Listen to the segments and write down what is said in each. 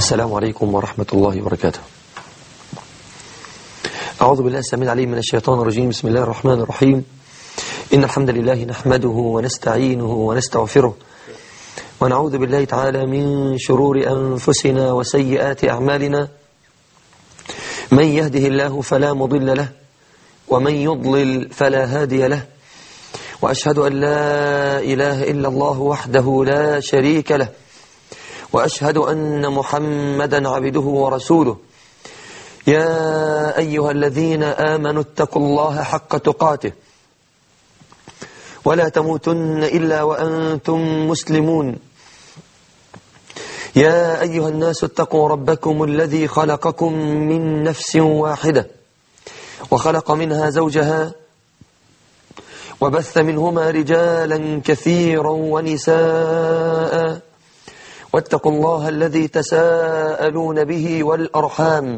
السلام عليكم ورحمة الله وبركاته أعوذ بالله السميع العليم من الشيطان الرجيم بسم الله الرحمن الرحيم إن الحمد لله نحمده ونستعينه ونستغفره ونعوذ بالله تعالى من شرور أنفسنا وسيئات أعمالنا من يهده الله فلا مضل له ومن يضلل فلا هادي له وأشهد أن لا إله إلا الله وحده لا شريك له وأشهد أن محمدا عبده ورسوله يا أيها الذين آمنوا اتقوا الله حق تقاته ولا تموتن إلا وأنتم مسلمون يا أيها الناس اتقوا ربكم الذي خلقكم من نفس واحدة وخلق منها زوجها وبث منهما رجالا كثيرا ونساء واتقوا الله الذي تساءلون به والأرحام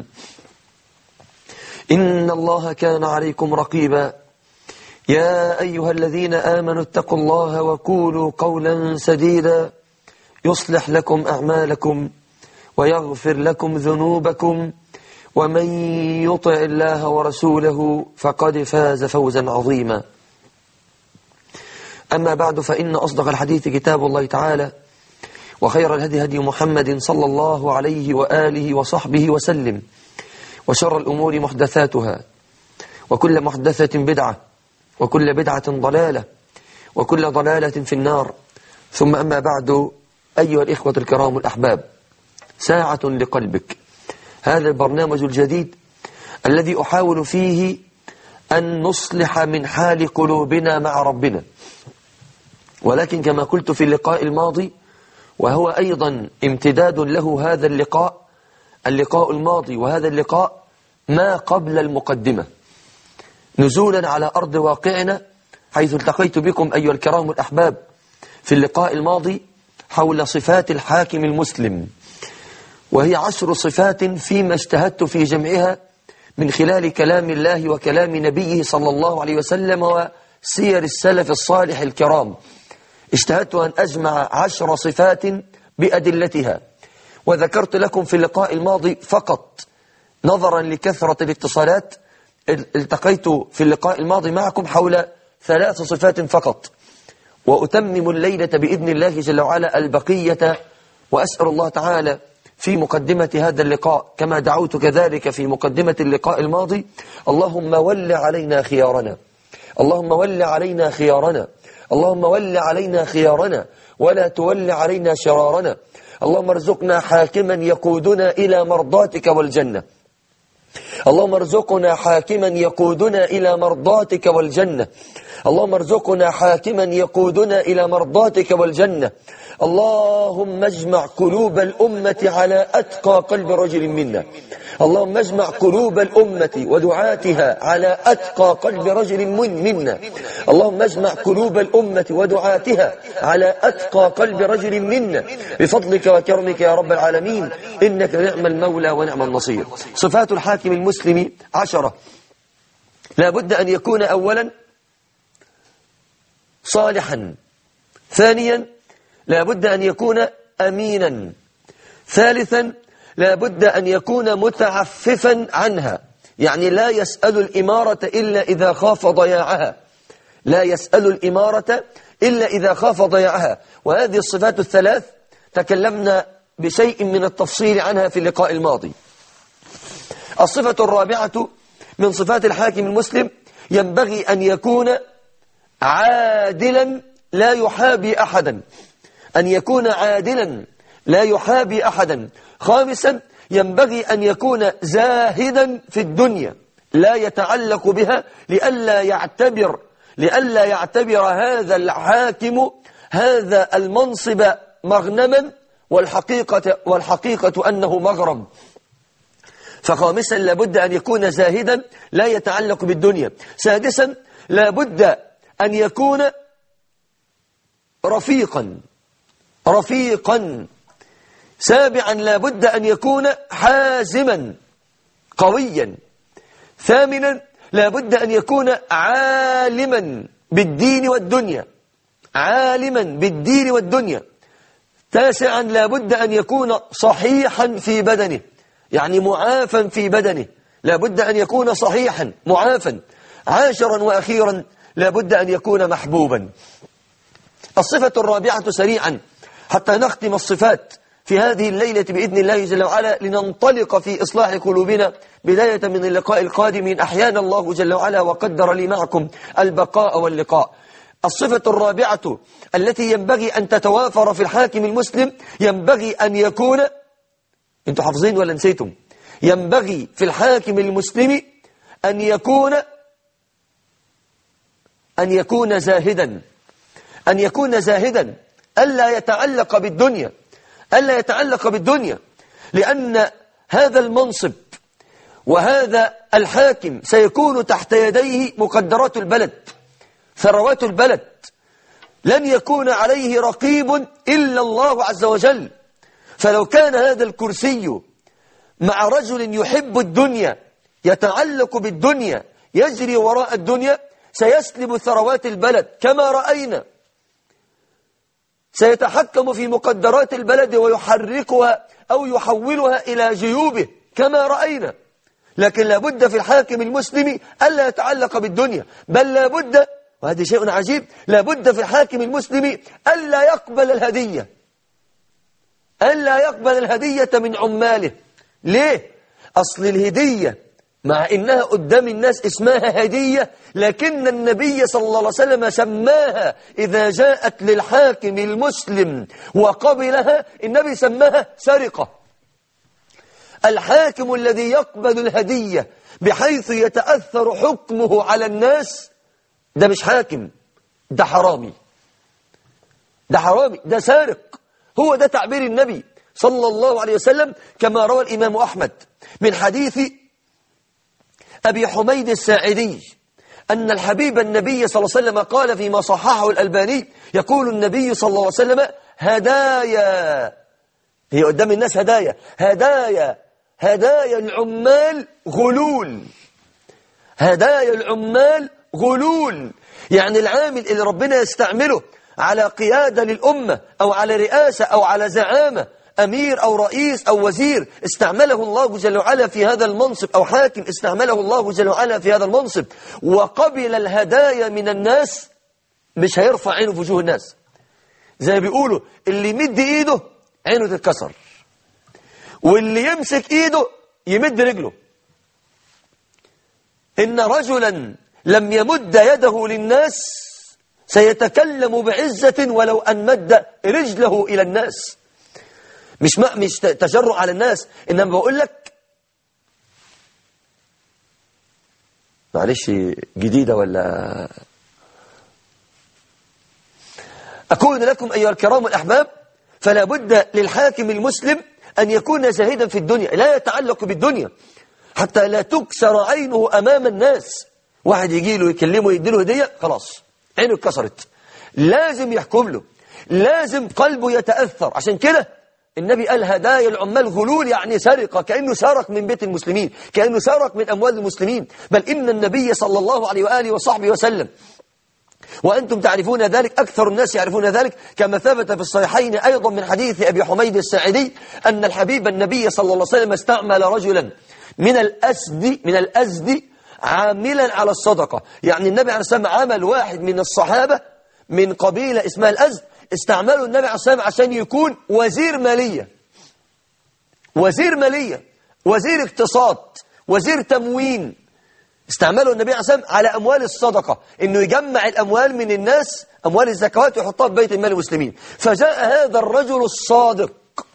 إن الله كان عليكم رقيبا يا أيها الذين آمنوا اتقوا الله وقولوا قولا سديدا يصلح لكم أعمالكم ويغفر لكم ذنوبكم ومن يطع الله ورسوله فقد فاز فوزا عظيما أما بعد فإن أصدق الحديث كتاب الله تعالى وخير الهدي هدي محمد صلى الله عليه وآله وصحبه وسلم وشر الأمور محدثاتها وكل محدثة بدعة وكل بدعة ضلالة وكل ضلالة في النار ثم أما بعد أيها الإخوة الكرام الأحباب ساعة لقلبك هذا البرنامج الجديد الذي أحاول فيه أن نصلح من حال قلوبنا مع ربنا ولكن كما قلت في اللقاء الماضي وهو أيضا امتداد له هذا اللقاء اللقاء الماضي وهذا اللقاء ما قبل المقدمة نزولا على أرض واقعنا حيث التقيت بكم أيها الكرام الأحباب في اللقاء الماضي حول صفات الحاكم المسلم وهي عشر صفات فيما اجتهدت في جمعها من خلال كلام الله وكلام نبيه صلى الله عليه وسلم وسير السلف الصالح الكرام اجتهدت أن أجمع عشر صفات بأدلتها وذكرت لكم في اللقاء الماضي فقط نظرا لكثرة الاتصالات التقيت في اللقاء الماضي معكم حول ثلاث صفات فقط وأتمم الليلة بإذن الله جل وعلا البقية وأسأل الله تعالى في مقدمة هذا اللقاء كما دعوت كذلك في مقدمة اللقاء الماضي اللهم ول علينا خيارنا اللهم ول علينا خيارنا اللهم ول علينا خيارنا ولا تول علينا شرارنا اللهم ارزقنا حاكما يقودنا إلى مرضاتك والجنة اللهم ارزقنا حاكما يقودنا إلى مرضاتك والجنة اللهم ارزقنا حاكما يقودنا إلى مرضاتك والجنة اللهم اجمع قلوب الأمة على أتقى قلب رجل منا اللهم اجمع قلوب الأمة ودعاتها على أتقى قلب رجل من منا اللهم اجمع قلوب الأمة ودعاتها على أتقى قلب رجل منا بفضلك وكرمك يا رب العالمين إنك نعم المولى ونعم النصير صفات الحاكم المسلم عشرة لا بد أن يكون أولا صالحا ثانيا لا بد أن يكون أمينا ثالثا لا بد أن يكون متعففا عنها يعني لا يسأل الإمارة إلا إذا خاف ضياعها لا يسأل الإمارة إلا إذا خاف ضياعها وهذه الصفات الثلاث تكلمنا بشيء من التفصيل عنها في اللقاء الماضي الصفة الرابعة من صفات الحاكم المسلم ينبغي أن يكون عادلا لا يحابي أحدا أن يكون عادلا لا يحابي أحدا خامسا ينبغي أن يكون زاهدا في الدنيا لا يتعلق بها لئلا يعتبر لئلا يعتبر هذا الحاكم هذا المنصب مغنما والحقيقة, والحقيقة أنه مغرم فخامسا لابد أن يكون زاهدا لا يتعلق بالدنيا سادسا لابد أن يكون رفيقا رفيقا سابعا لابد أن يكون حازما قويا ثامنا لابد أن يكون عالما بالدين والدنيا عالما بالدين والدنيا تاسعا لابد أن يكون صحيحا في بدنه يعني معافا في بدنه لابد أن يكون صحيحا معافا عاشرا وأخيرا لابد أن يكون محبوبا الصفة الرابعة سريعا حتى نختم الصفات في هذه الليلة بإذن الله جل وعلا لننطلق في إصلاح قلوبنا بداية من اللقاء القادم إن أحيانا الله جل وعلا وقدر لي معكم البقاء واللقاء الصفة الرابعة التي ينبغي أن تتوافر في الحاكم المسلم ينبغي أن يكون انتوا حافظين ولا نسيتم ينبغي في الحاكم المسلم أن يكون أن يكون زاهدا أن يكون زاهدا ألا يتعلق بالدنيا ألا يتعلق بالدنيا لأن هذا المنصب وهذا الحاكم سيكون تحت يديه مقدرات البلد ثروات البلد لن يكون عليه رقيب إلا الله عز وجل فلو كان هذا الكرسي مع رجل يحب الدنيا يتعلق بالدنيا يجري وراء الدنيا سيسلب ثروات البلد كما رأينا سيتحكم في مقدرات البلد ويحركها أو يحولها إلى جيوبه كما رأينا لكن لابد في الحاكم المسلم ألا يتعلق بالدنيا بل لابد وهذا شيء عجيب لابد في الحاكم المسلم ألا يقبل الهدية ألا يقبل الهدية من عماله ليه؟ أصل الهدية مع إنها قدام الناس اسمها هدية لكن النبي صلى الله عليه وسلم سماها إذا جاءت للحاكم المسلم وقبلها النبي سماها سرقة الحاكم الذي يقبل الهدية بحيث يتأثر حكمه على الناس ده مش حاكم ده حرامي ده حرامي ده سارق هو ده تعبير النبي صلى الله عليه وسلم كما روى الإمام أحمد من حديث أبي حميد الساعدي أن الحبيب النبي صلى الله عليه وسلم قال فيما صححه الألباني يقول النبي صلى الله عليه وسلم هدايا هي قدام الناس هدايا هدايا هدايا العمال غلول هدايا العمال غلول يعني العامل اللي ربنا يستعمله على قيادة للأمة أو على رئاسة أو على زعامة أمير أو رئيس أو وزير استعمله الله جل وعلا في هذا المنصب أو حاكم استعمله الله جل وعلا في هذا المنصب وقبل الهدايا من الناس مش هيرفع عينه في وجوه الناس زي ما بيقولوا اللي يمد إيده عينه تتكسر واللي يمسك إيده يمد رجله إن رجلا لم يمد يده للناس سيتكلم بعزة ولو أن مد رجله إلى الناس مش ما مش تجرؤ على الناس إنما بقول لك معلش جديدة ولا أكون لكم أيها الكرام الأحباب فلا بد للحاكم المسلم أن يكون زاهدا في الدنيا لا يتعلق بالدنيا حتى لا تكسر عينه أمام الناس واحد يجي له يكلمه يدي له هدية خلاص عينه اتكسرت لازم يحكم له لازم قلبه يتأثر عشان كده النبي قال هدايا العمال غلول يعني سرقة كأنه سرق من بيت المسلمين كأنه سرق من أموال المسلمين بل إن النبي صلى الله عليه وآله وصحبه وسلم وأنتم تعرفون ذلك أكثر الناس يعرفون ذلك كما ثبت في الصحيحين أيضا من حديث أبي حميد الساعدي أن الحبيب النبي صلى الله عليه وسلم استعمل رجلا من الأسد من الأسد عاملا على الصدقة يعني النبي عليه الصلاة والسلام عمل واحد من الصحابة من قبيلة اسمها الأزد استعملوا النبي عليه الصلاة والسلام عشان يكون وزير مالية وزير مالية وزير اقتصاد وزير تموين استعملوا النبي عليه الصلاة والسلام على أموال الصدقة إنه يجمع الأموال من الناس أموال الزكوات ويحطها في بيت المال المسلمين فجاء هذا الرجل الصادق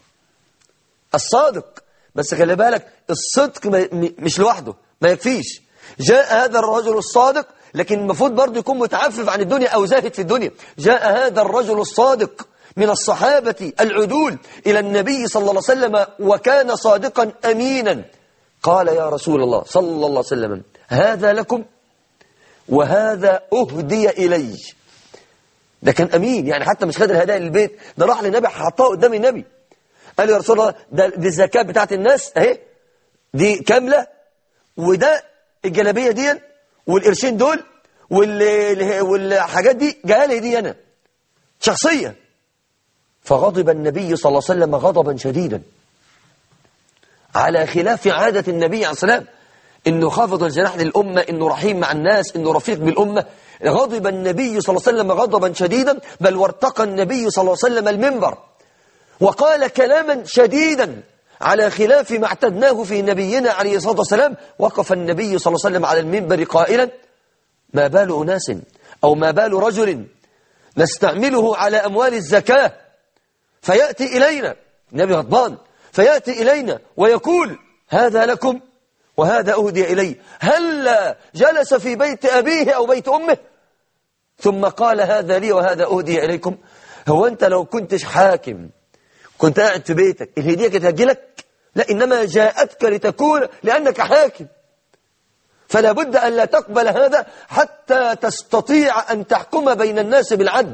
الصادق بس خلي بالك الصدق مش لوحده ما يكفيش جاء هذا الرجل الصادق لكن المفروض برضه يكون متعفف عن الدنيا أو زاهد في الدنيا جاء هذا الرجل الصادق من الصحابة العدول إلى النبي صلى الله عليه وسلم وكان صادقا أمينا قال يا رسول الله صلى الله عليه وسلم هذا لكم وهذا أهدي إلي ده كان أمين يعني حتى مش خد الهدايا للبيت ده راح للنبي حطاه قدام النبي قال يا رسول الله ده دي الزكاة بتاعت الناس اهي دي كاملة وده الجلابية دي والقرشين دول والحاجات دي جايه لي دي انا شخصيا فغضب النبي صلى الله عليه وسلم غضبا شديدا على خلاف عادة النبي عليه الصلاة والسلام انه خافض الجناح للأمة انه رحيم مع الناس انه رفيق بالأمة غضب النبي صلى الله عليه وسلم غضبا شديدا بل وارتقى النبي صلى الله عليه وسلم المنبر وقال كلاما شديدا على خلاف ما اعتدناه في نبينا عليه الصلاة والسلام وقف النبي صلى الله عليه وسلم على المنبر قائلا ما بال أناس أو ما بال رجل نستعمله على أموال الزكاة فيأتي إلينا النبي غضبان فيأتي إلينا ويقول هذا لكم وهذا أهدي إلي هل جلس في بيت أبيه أو بيت أمه ثم قال هذا لي وهذا أهدي إليكم هو أنت لو كنتش حاكم كنت قاعد في بيتك الهدية كانت هتجيلك لا إنما جاءتك لتكون لأنك حاكم فلا بد أن لا تقبل هذا حتى تستطيع أن تحكم بين الناس بالعدل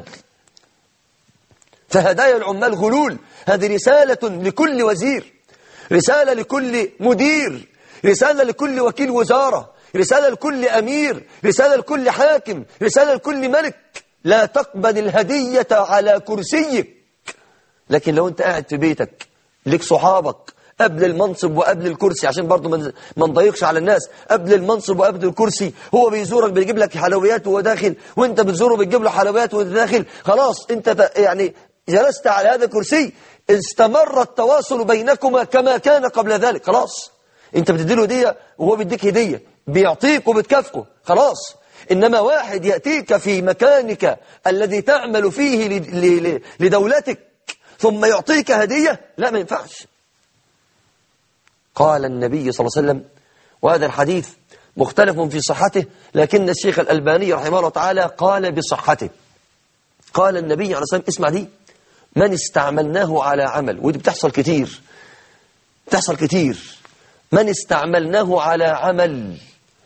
فهدايا العمال غلول هذه رسالة لكل وزير رسالة لكل مدير رسالة لكل وكيل وزارة رسالة لكل أمير رسالة لكل حاكم رسالة لكل ملك لا تقبل الهدية على كرسيك لكن لو أنت قاعد في بيتك لك صحابك قبل المنصب وقبل الكرسي عشان برضه ما نضيقش على الناس قبل المنصب وقبل الكرسي هو بيزورك بيجيب لك حلويات وهو داخل وانت بتزوره بتجيب له حلويات وهو داخل خلاص انت يعني جلست على هذا الكرسي استمر التواصل بينكما كما كان قبل ذلك خلاص انت بتديله هدية وهو بيديك هدية بيعطيك وبتكافئه خلاص إنما واحد يأتيك في مكانك الذي تعمل فيه لدولتك ثم يعطيك هدية لا ما ينفعش قال النبي صلى الله عليه وسلم وهذا الحديث مختلف في صحته لكن الشيخ الألباني رحمه الله تعالى قال بصحته قال النبي عليه الصلاة والسلام اسمع دي من استعملناه على عمل ودي بتحصل كتير بتحصل كتير من استعملناه على عمل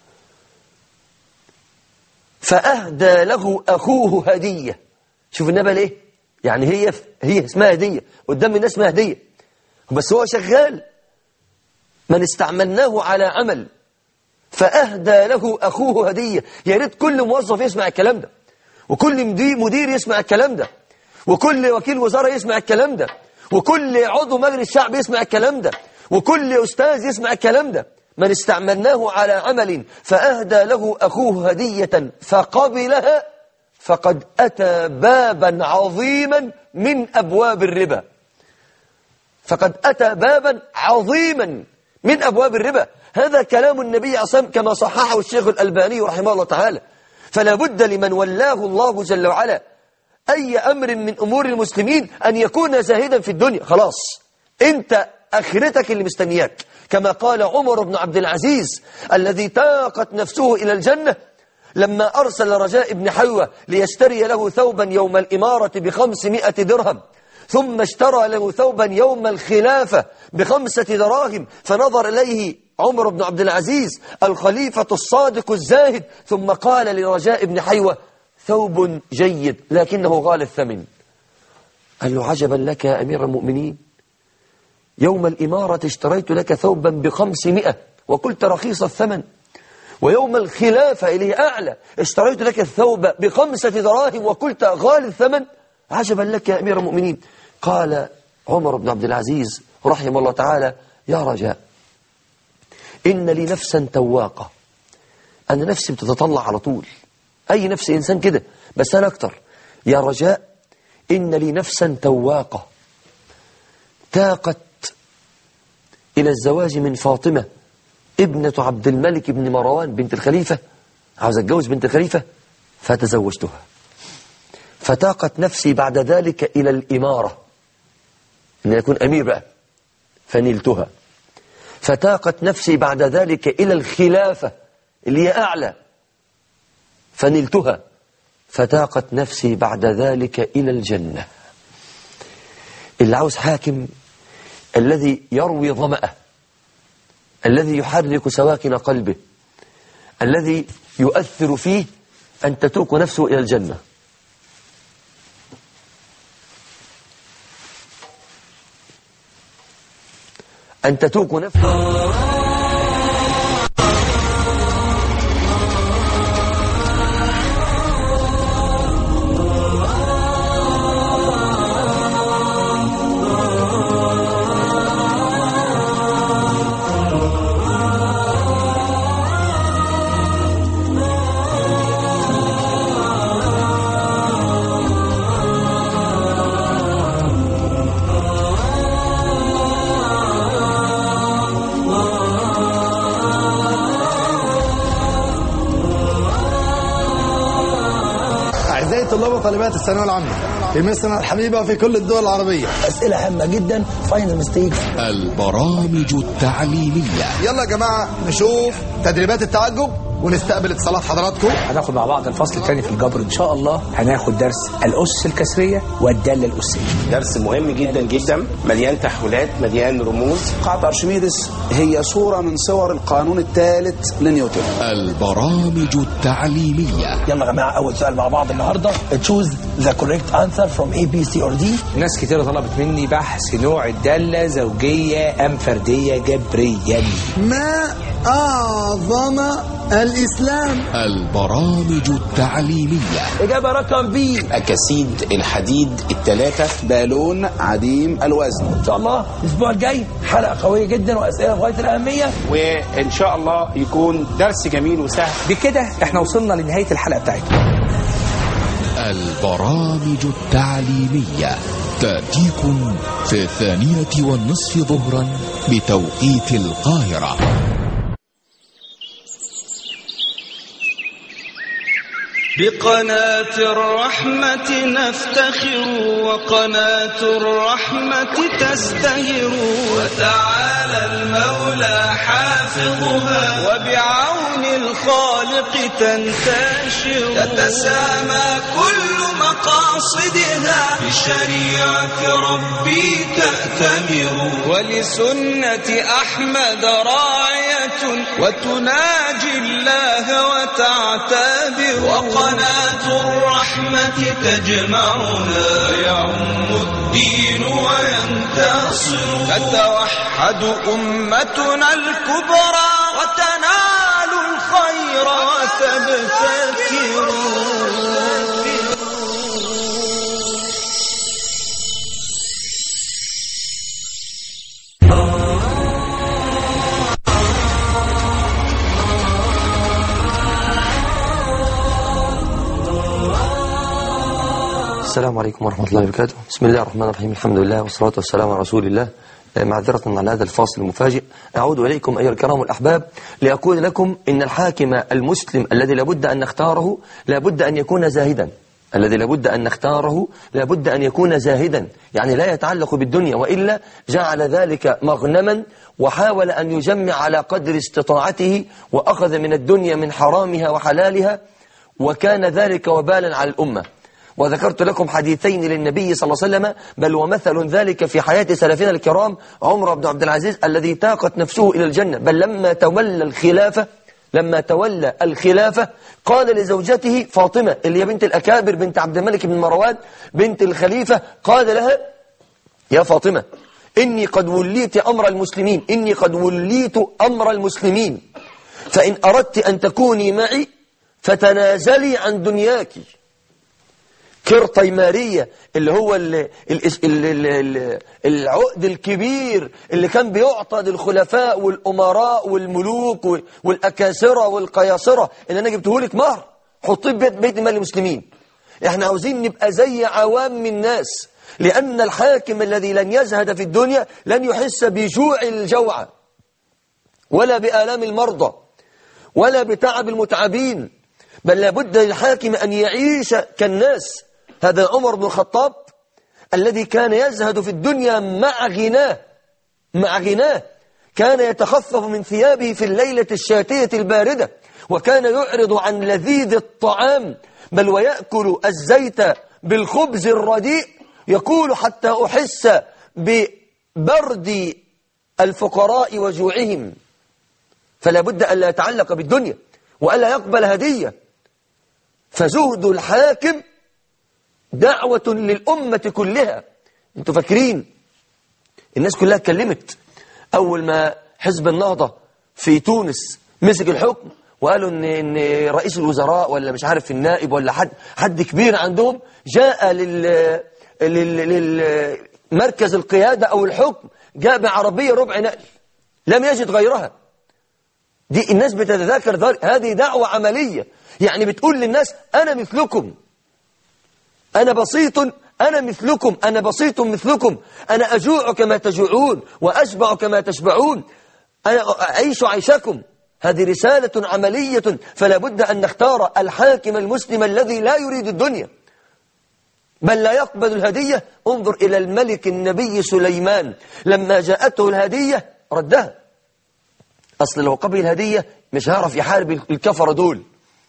فأهدى له أخوه هدية شوف النبي ليه يعني هي هي اسمها هدية قدام الناس اسمها هدية بس هو شغال من استعملناه على عمل فأهدى له أخوه هدية يا ريت كل موظف يسمع الكلام ده وكل مدير يسمع الكلام ده وكل وكيل وزارة يسمع الكلام ده وكل عضو مجلس شعب يسمع الكلام ده وكل أستاذ يسمع الكلام ده من استعملناه على عمل فأهدى له أخوه هدية فقبلها فقد أتى بابا عظيما من أبواب الربا فقد أتى بابا عظيما من أبواب الربا هذا كلام النبي عصام كما صححه الشيخ الألباني رحمه الله تعالى فلا بد لمن ولاه الله جل وعلا أي أمر من أمور المسلمين أن يكون زاهدا في الدنيا خلاص أنت أخرتك اللي مستنياك كما قال عمر بن عبد العزيز الذي تاقت نفسه إلى الجنة لما أرسل رجاء بن حيوة ليشتري له ثوبا يوم الإمارة بخمسمائة درهم ثم اشترى له ثوبا يوم الخلافة بخمسة دراهم فنظر إليه عمر بن عبد العزيز الخليفة الصادق الزاهد ثم قال لرجاء بن حيوة ثوب جيد لكنه غال الثمن قال له عجبا لك يا أمير المؤمنين يوم الإمارة اشتريت لك ثوبا بخمسمائة وقلت رخيص الثمن ويوم الخلافة إليه أعلى اشتريت لك الثوب بخمسة دراهم وقلت غالي الثمن عجبا لك يا أمير المؤمنين قال عمر بن عبد العزيز رحمه الله تعالى يا رجاء إن لي نفسا تواقة أنا نفسي بتتطلع على طول أي نفس إنسان كده بس أنا أكتر يا رجاء إن لي نفسا تواقة تاقت إلى الزواج من فاطمة ابنة عبد الملك بن مروان بنت الخليفة عاوز أتجوز بنت الخليفة فتزوجتها فتاقت نفسي بعد ذلك إلى الإمارة أن يكون أمير بقى فنلتها فتاقت نفسي بعد ذلك إلى الخلافة اللي هي أعلى فنلتها فتاقت نفسي بعد ذلك إلى الجنة اللي عاوز حاكم الذي يروي ظمأه الذي يحرك سواكن قلبه الذي يؤثر فيه أن تتوق نفسه إلى الجنة أن تتوق نفسه وطالبات الثانويه العامه في مصرنا الحبيبه وفي كل الدول العربيه اسئله هامه جدا فاينل ميستيكس البرامج التعليمية يلا يا جماعه نشوف تدريبات التعجب ونستقبل اتصالات حضراتكم هناخد مع بعض الفصل الثاني في الجبر ان شاء الله هناخد درس الاسس الكسريه والداله الاسيه درس مهم جدا جدا مليان تحويلات مليان رموز قاعدة أرشميدس هي صورة من صور القانون الثالث لنيوتن البرامج التعليمية يلا يا جماعه اول سؤال مع بعض النهارده تشوز ذا كوريكت انسر فروم اي بي سي اور دي ناس كتير طلبت مني بحث نوع الداله زوجيه ام فرديه جبريا ما اعظم الاسلام البرامج التعليمية اجابه رقم بي أكاسيد الحديد الثلاثة بالون عديم الوزن ان شاء الله الاسبوع الجاي حلقه قويه جدا واسئله في غايه الاهميه وإن شاء الله يكون درس جميل وسهل بكده احنا وصلنا لنهايه الحلقه بتاعتنا البرامج التعليمية تأتيكم في الثانية والنصف ظهرا بتوقيت القاهرة بقناة الرحمة نفتخر وقناة الرحمة تزدهر وتعالى المولى حافظها وبعون الخالق تنتشر تتسامى كل مقاصدها بشريعة ربي تأتمر ولسنة أحمد راعية وتناجي الله وتعتبر وقناة الرحمة تجمعنا يعم الدين وينتصر تتوحد أمتنا الكبرى وتنال الخير وتبتكر السلام عليكم ورحمة الله وبركاته بسم الله الرحمن الرحيم الحمد لله والصلاة والسلام على رسول الله آه، معذرة على هذا الفاصل المفاجئ أعود إليكم أيها الكرام الأحباب لأقول لكم إن الحاكم المسلم الذي لابد أن نختاره لابد أن يكون زاهدا الذي لابد أن نختاره لابد أن يكون زاهدا يعني لا يتعلق بالدنيا وإلا جعل ذلك مغنما وحاول أن يجمع على قدر استطاعته وأخذ من الدنيا من حرامها وحلالها وكان ذلك وبالا على الأمة وذكرت لكم حديثين للنبي صلى الله عليه وسلم بل ومثل ذلك في حياة سلفنا الكرام عمر بن عبد العزيز الذي تاقت نفسه إلى الجنة بل لما تولى الخلافة لما تولى الخلافة قال لزوجته فاطمة اللي هي بنت الأكابر بنت عبد الملك بن مروان بنت الخليفة قال لها يا فاطمة إني قد وليت أمر المسلمين إني قد وليت أمر المسلمين فإن أردت أن تكوني معي فتنازلي عن دنياك كرطيمارية اللي هو ال ال ال ال ال العقد الكبير اللي كان بيعطى للخلفاء والأمراء والملوك وال- والأكاسرة والقياصرة اللي أنا جبته لك مهر حطيه في بيت, بيت مال المسلمين احنا عاوزين نبقى زي عوام الناس لأن الحاكم الذي لن يزهد في الدنيا لن يحس بجوع الجوع ولا بآلام المرضى ولا بتعب المتعبين بل لابد للحاكم أن يعيش كالناس هذا عمر بن الخطاب الذي كان يزهد في الدنيا مع غناه مع غناه كان يتخفف من ثيابه في الليلة الشاتية الباردة وكان يعرض عن لذيذ الطعام بل ويأكل الزيت بالخبز الرديء يقول حتى أحس ببرد الفقراء وجوعهم فلا بد أن لا يتعلق بالدنيا وألا يقبل هدية فزهد الحاكم دعوة للأمة كلها انتوا فاكرين الناس كلها اتكلمت أول ما حزب النهضة في تونس مسك الحكم وقالوا ان ان رئيس الوزراء ولا مش عارف النائب ولا حد حد كبير عندهم جاء لل لل للمركز القيادة أو الحكم جاء بعربية ربع نقل لم يجد غيرها دي الناس بتتذاكر ذلك هذه دعوة عملية يعني بتقول للناس أنا مثلكم أنا بسيط أنا مثلكم أنا بسيط مثلكم أنا أجوع كما تجوعون وأشبع كما تشبعون أنا أعيش عيشكم هذه رسالة عملية فلا بد أن نختار الحاكم المسلم الذي لا يريد الدنيا بل لا يقبل الهدية انظر إلى الملك النبي سليمان لما جاءته الهدية ردها أصل لو قبل الهدية مش هعرف يحارب الكفر دول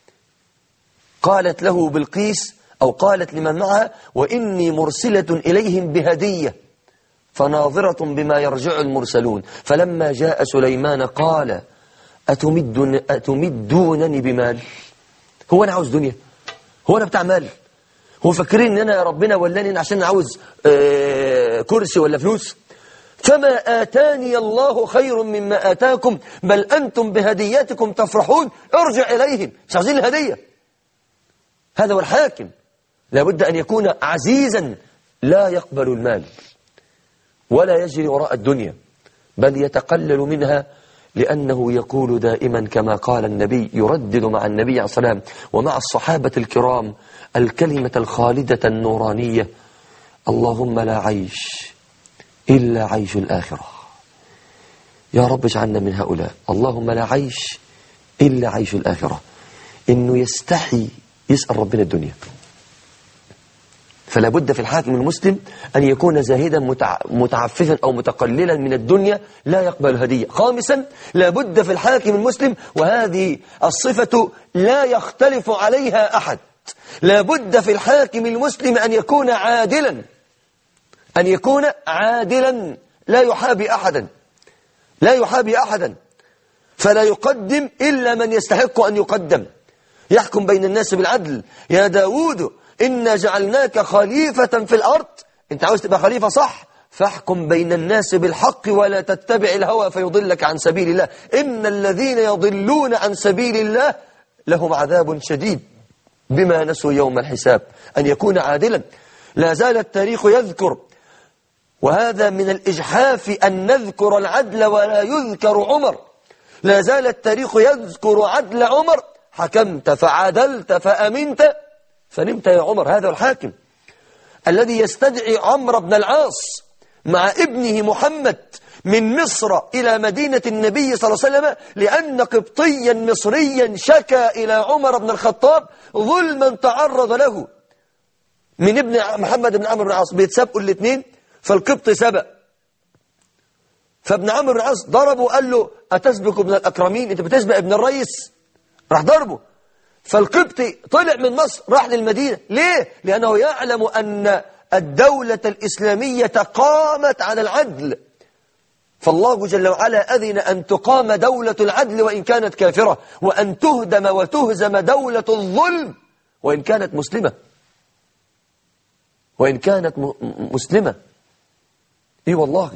قالت له بالقيس أو قالت لمن معها وإني مرسلة إليهم بهدية فناظرة بما يرجع المرسلون فلما جاء سليمان قال أتمدن أتمدونني بمال هو أنا عاوز دنيا هو أنا بتاع مال هو فاكرين ان انا يا ربنا ولاني عشان عاوز آه كرسي ولا فلوس فما آتاني الله خير مما آتاكم بل أنتم بهدياتكم تفرحون ارجع إليهم مش عايزين الهدية هذا هو الحاكم لابد أن يكون عزيزا لا يقبل المال ولا يجري وراء الدنيا بل يتقلل منها لأنه يقول دائما كما قال النبي يردد مع النبي عليه الصلاة والسلام ومع الصحابة الكرام الكلمة الخالدة النورانية اللهم لا عيش إلا عيش الآخرة يا رب اجعلنا من هؤلاء اللهم لا عيش إلا عيش الآخرة إنه يستحي يسأل ربنا الدنيا فلا بد في الحاكم المسلم أن يكون زاهدا متعففا أو متقللا من الدنيا لا يقبل هدية خامسا لا بد في الحاكم المسلم وهذه الصفة لا يختلف عليها أحد لا بد في الحاكم المسلم أن يكون عادلا أن يكون عادلا لا يحابي أحدا لا يحابي أحدا فلا يقدم إلا من يستحق أن يقدم يحكم بين الناس بالعدل يا داود إنا جعلناك خليفة في الأرض أنت عاوز تبقى خليفة صح فاحكم بين الناس بالحق ولا تتبع الهوى فيضلك عن سبيل الله إن الذين يضلون عن سبيل الله لهم عذاب شديد بما نسوا يوم الحساب أن يكون عادلا لا زال التاريخ يذكر وهذا من الإجحاف أن نذكر العدل ولا يذكر عمر لا زال التاريخ يذكر عدل عمر حكمت فعدلت فأمنت فنمت يا عمر هذا الحاكم الذي يستدعي عمرو بن العاص مع ابنه محمد من مصر إلى مدينة النبي صلى الله عليه وسلم لأن قبطيا مصريا شكى إلى عمر بن الخطاب ظلما تعرض له من ابن محمد بن عمرو بن العاص بيتسابقوا الاثنين فالقبط سبق فابن عمرو بن العاص ضربه وقال له أتسبق ابن الأكرمين أنت بتسبق ابن الرئيس راح ضربه فالقبطي طلع من مصر راح للمدينة ليه؟ لأنه يعلم أن الدولة الإسلامية قامت على العدل فالله جل وعلا أذن أن تقام دولة العدل وإن كانت كافرة وأن تهدم وتهزم دولة الظلم وإن كانت مسلمة وإن كانت مسلمة إي والله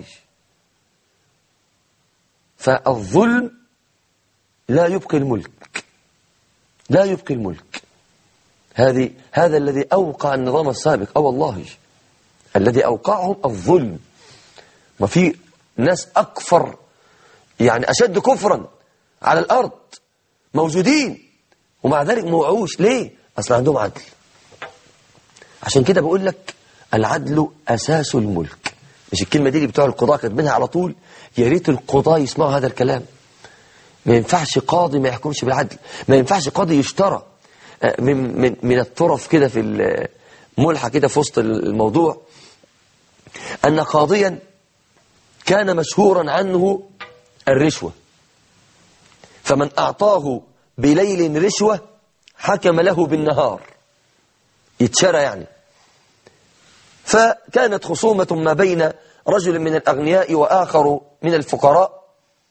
فالظلم لا يبقي الملك لا يبقي الملك هذه هذا الذي أوقع النظام السابق أو والله الذي أوقعهم الظلم ما في ناس أكفر يعني أشد كفرا على الأرض موجودين ومع ذلك موعوش ليه أصل عندهم عدل عشان كده بقول لك العدل أساس الملك مش الكلمة دي اللي بتوع القضاء كاتبينها على طول يا ريت القضاء يسمعوا هذا الكلام ما ينفعش قاضي ما يحكمش بالعدل ما ينفعش قاضي يشترى من من من الطرف كده في الملحة كده في وسط الموضوع أن قاضيا كان مشهورا عنه الرشوة فمن أعطاه بليل رشوة حكم له بالنهار يتشرى يعني فكانت خصومة ما بين رجل من الأغنياء وآخر من الفقراء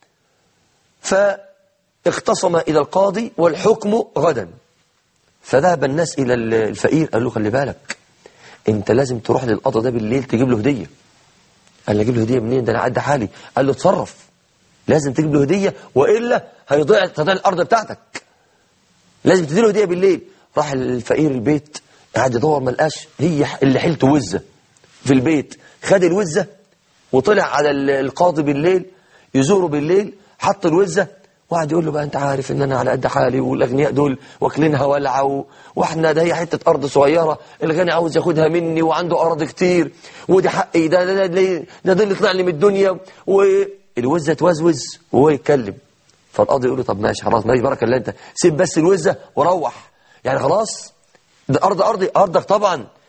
فاختصم إلى القاضي والحكم غدا فذهب الناس إلى الفقير قال له خلي بالك انت لازم تروح للقاضي ده بالليل تجيب له هدية قال له اجيب له هدية منين ده انا عدى حالي قال له اتصرف لازم تجيب له هدية وإلا هيضيع تضيع الأرض بتاعتك لازم تدي له هدية بالليل راح الفقير البيت قعد يدور ما لقاش هي اللي حيلته وزة في البيت خد الوزة وطلع على القاضي بالليل يزوره بالليل حط الوزة وقعد يقول له بقى انت عارف ان انا على قد حالي والاغنياء دول واكلينها ولعه واحنا ده هي حته ارض صغيره الغني عاوز ياخدها مني وعنده ارض كتير ودي حقي ده ده ده, ده, ده اللي طلع لي من الدنيا والوزه توزوز وهو يتكلم فالقاضي يقول له طب ماشي خلاص ماشي بركه الله انت سيب بس الوزه وروح يعني خلاص ده ارض ارضي ارضك طبعا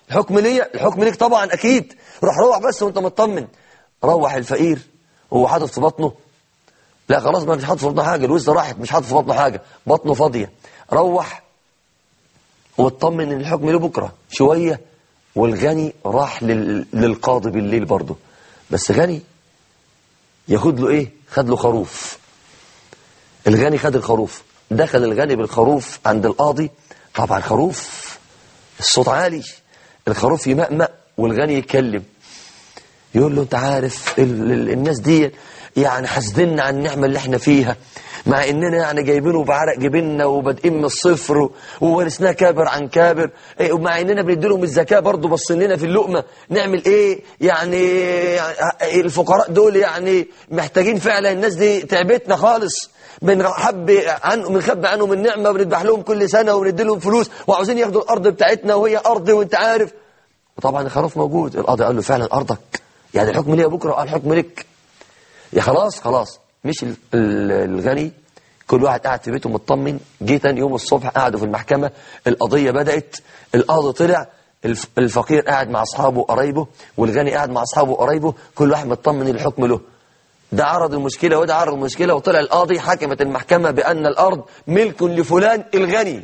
الحكم ليا الحكم ليك طبعا اكيد روح روح بس وانت مطمن روح الفقير وهو حاطط في بطنه لا خلاص ما مش حاطط في بطنه حاجه الوزه راحت مش حاطط في بطنه حاجه بطنه فاضيه روح واطمن ان الحكم له بكره شويه والغني راح لل... للقاضي بالليل برضه بس غني ياخد له ايه خد له خروف الغني خد الخروف دخل الغني بالخروف عند القاضي طبعا خروف الصوت عالي الخروف يمأمأ والغني يتكلم يقول له انت عارف ال ال الناس دي يعني حاسدنا على النعمة اللي احنا فيها مع اننا يعني جايبينه بعرق جبيننا وبادئين من الصفر وورثناه كابر عن كابر إيه ومع اننا بندي لهم الزكاه برضه باصين لنا في اللقمه نعمل ايه يعني الفقراء دول يعني محتاجين فعلا الناس دي تعبتنا خالص بنحب عنهم بنخبي عنهم النعمه وبنذبح لهم كل سنه وبندي لهم فلوس وعاوزين ياخدوا الارض بتاعتنا وهي ارض وانت عارف وطبعا الخروف موجود القاضي قال له فعلا ارضك يعني الحكم ليه بكره قال الحكم لك يا خلاص خلاص مش ال- ال- الغني كل واحد قاعد في بيته مطمن جه تاني يوم الصبح قعدوا في المحكمة القضية بدأت القاضي طلع الف- الفقير قاعد مع أصحابه وقرايبه والغني قاعد مع أصحابه وقرايبه كل واحد مطمن الحكم له ده عرض المشكلة وده عرض المشكلة وطلع القاضي حكمت المحكمة بأن الأرض ملك لفلان الغني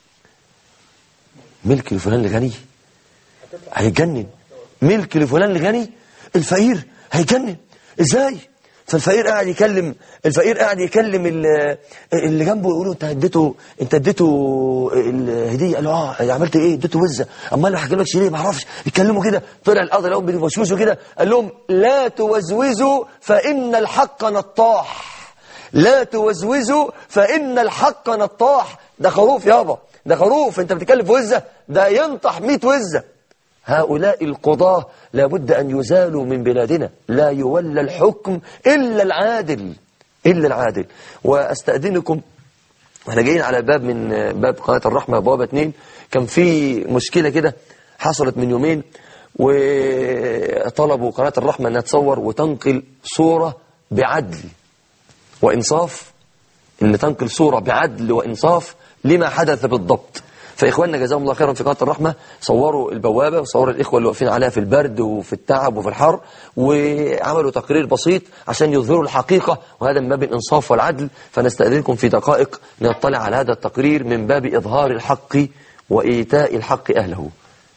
ملك لفلان الغني هيجنن ملك لفلان الغني الفقير هيجنن ازاي فالفقير قاعد يكلم الفقير قاعد يكلم ال- اللي جنبه يقول له انت اديته انت اديته الهديه قال له اه عملت ايه اديته وزه امال ما حكيلكش ليه ما اعرفش يتكلموا كده طلع القاضي لهم بيوشوشوا كده قال لهم لا توزوزوا فان الحق نطاح لا توزوزوا فان الحق نطاح ده خروف يابا ده خروف انت بتتكلم في وزه ده ينطح 100 وزه هؤلاء القضاة لابد أن يزالوا من بلادنا لا يولى الحكم إلا العادل إلا العادل وأستأذنكم واحنا جايين على باب من باب قناة الرحمة بوابة اتنين كان في مشكلة كده حصلت من يومين وطلبوا قناة الرحمة أنها تصور وتنقل صورة بعدل وإنصاف ان تنقل صورة بعدل وإنصاف لما حدث بالضبط فإخواننا جزاهم الله خيرا في قناة الرحمة صوروا البوابة وصوروا الإخوة اللي واقفين عليها في البرد وفي التعب وفي الحر وعملوا تقرير بسيط عشان يظهروا الحقيقة وهذا من باب الإنصاف والعدل فنستأذنكم في دقائق نطلع على هذا التقرير من باب إظهار الحق وإيتاء الحق أهله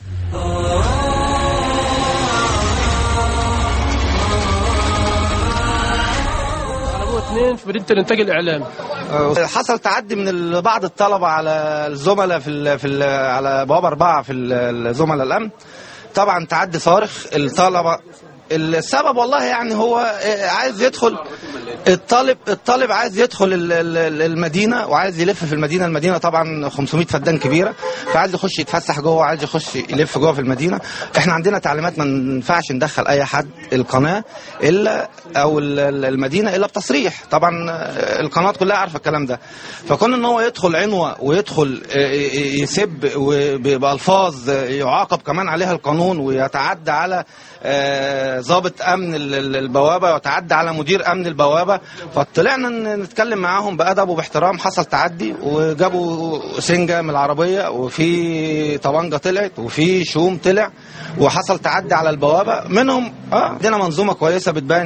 ابو اثنين في مدينه الانتاج الاعلامي حصل تعدي من ال- بعض الطلبة على الزملاء في ال في ال على بوابة أربعة في ال- الزملاء الأمن طبعا تعدي صارخ الطلبة السبب والله يعني هو عايز يدخل الطالب الطالب عايز يدخل ال- ال- المدينة وعايز يلف في المدينة المدينة طبعا 500 فدان كبيرة فعايز يخش يتفسح جوه عايز يخش يلف جوه في المدينة احنا عندنا تعليمات ما ينفعش ندخل اي حد القناة الا او ال- ال- المدينة الا بتصريح طبعا القنوات كلها عارفة الكلام ده فكون ان هو يدخل عنوة ويدخل يسب وب- بألفاظ يعاقب كمان عليها القانون ويتعدى على آه، ضابط امن ال- ال- البوابه ويتعدى على مدير امن البوابه فطلعنا ن- نتكلم معاهم بادب وباحترام حصل تعدي وجابوا سنجه من العربيه وفي طبنجه طلعت وفي شوم طلع وحصل تعدي على البوابه منهم اه عندنا منظومه كويسه بتبين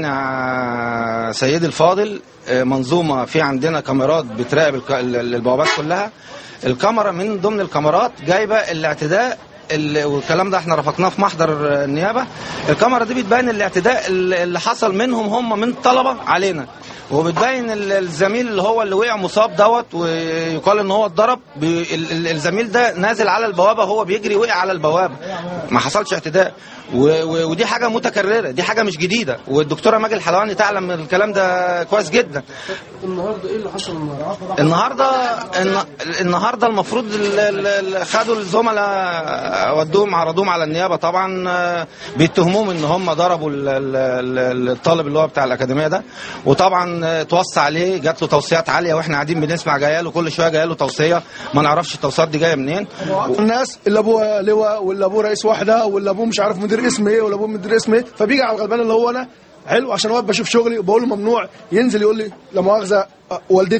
يا سيدي الفاضل آه، منظومه في عندنا كاميرات بتراقب الك- ال- ال- البوابات كلها الكاميرا من ضمن الكاميرات جايبه الاعتداء ال- والكلام ده احنا رفقناه في محضر النيابه الكاميرا دي بتبين الاعتداء اللي اللي حصل منهم هم من طلبه علينا وبتبين ال- الزميل اللي هو اللي وقع مصاب دوت ويقال ان هو اتضرب ب- ال- ال- الزميل ده نازل على البوابه هو بيجري وقع على البوابه ما حصلش اعتداء و- و- ودي حاجه متكرره دي حاجه مش جديده والدكتوره ماجد الحلواني تعلم الكلام ده كويس جدا النهارده ايه اللي حصل النهارده؟ النهارده الن- النهارده المفروض ال- ال- ال- خدوا الزملاء ودوهم عرضوهم على النيابه طبعا آه، بيتهموهم ان هم ضربوا ال- ال- ال- الطالب اللي هو بتاع الاكاديميه ده وطبعا آه، توصى عليه جات له توصيات عاليه واحنا قاعدين بنسمع جايه له كل شويه جايه له توصيه ما نعرفش التوصيات دي جايه منين الناس اللي ابوه لواء واللي ابوه رئيس وحده واللي ابوه مش عارف مدير اسم ايه واللي ابوه مدير اسم ايه فبيجي على الغلبان اللي هو انا حلو عشان واقف بشوف شغلي وبقول له ممنوع ينزل يقول لي لا مؤاخذه أه، والدتك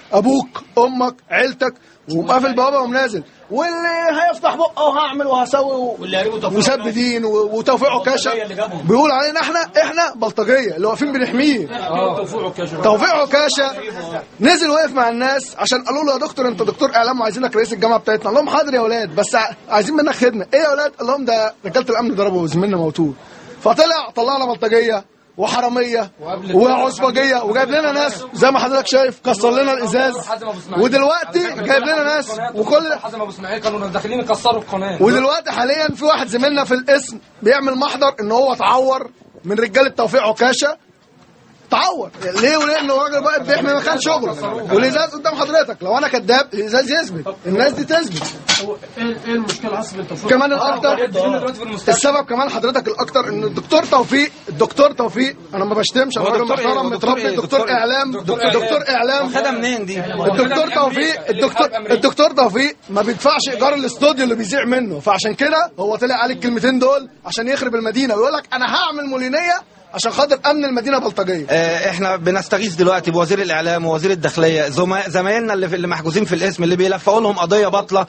ابوك امك عيلتك ومقافل بابا ومنازل واللي هيفتح بقه وهعمل وهسوي و- وسب دين و- وتوفيق عكاشه بيقول علينا احنا احنا بلطجيه اللي واقفين بنحميه توفيق عكاشه نزل وقف مع الناس عشان قالوا له يا دكتور انت دكتور اعلام وعايزينك رئيس الجامعه بتاعتنا قال لهم حاضر يا اولاد بس ع- عايزين منك خدمه ايه يا اولاد قال لهم ده رجاله الامن ضربوا زميلنا موتور فطلع طلعنا بلطجيه وحراميه وعصبجيه وجايب لنا ناس زي ما حضرتك شايف كسر لنا الازاز ودلوقتي جايب لنا ناس وكل حسن ابو اسماعيل كانوا داخلين يكسروا القناه ودلوقتي حاليا في واحد زميلنا في القسم بيعمل محضر ان هو اتعور من رجاله توفيق عكاشه تعور ليه وليه انه راجل بقى بيحمي مكان شغله والازاز قدام حضرتك لو انا كذاب الازاز يثبت الناس دي تثبت ايه ايه المشكله حسب التوفيق كمان الاكتر السبب كمان حضرتك الاكتر ان الدكتور توفيق الدكتور توفيق انا ما بشتمش انا هو راجل دكتور إيه؟ محترم هو دكتور متربي إيه؟ دكتور دكتور- اعلام دكتور, دكتور اعلام خدها منين دي؟ الدكتور توفيق الدكتور الدكتور توفيق ما بيدفعش ايجار الاستوديو اللي بيذيع منه فعشان كده هو طلع على الكلمتين دول عشان يخرب المدينه ويقول لك انا هعمل مولينيه عشان خاطر امن المدينه بلطجيه آه، احنا بنستغيث دلوقتي بوزير الاعلام ووزير الداخليه زما- زمايلنا اللي في اللي محجوزين في الاسم اللي بيلفقوا لهم قضيه باطله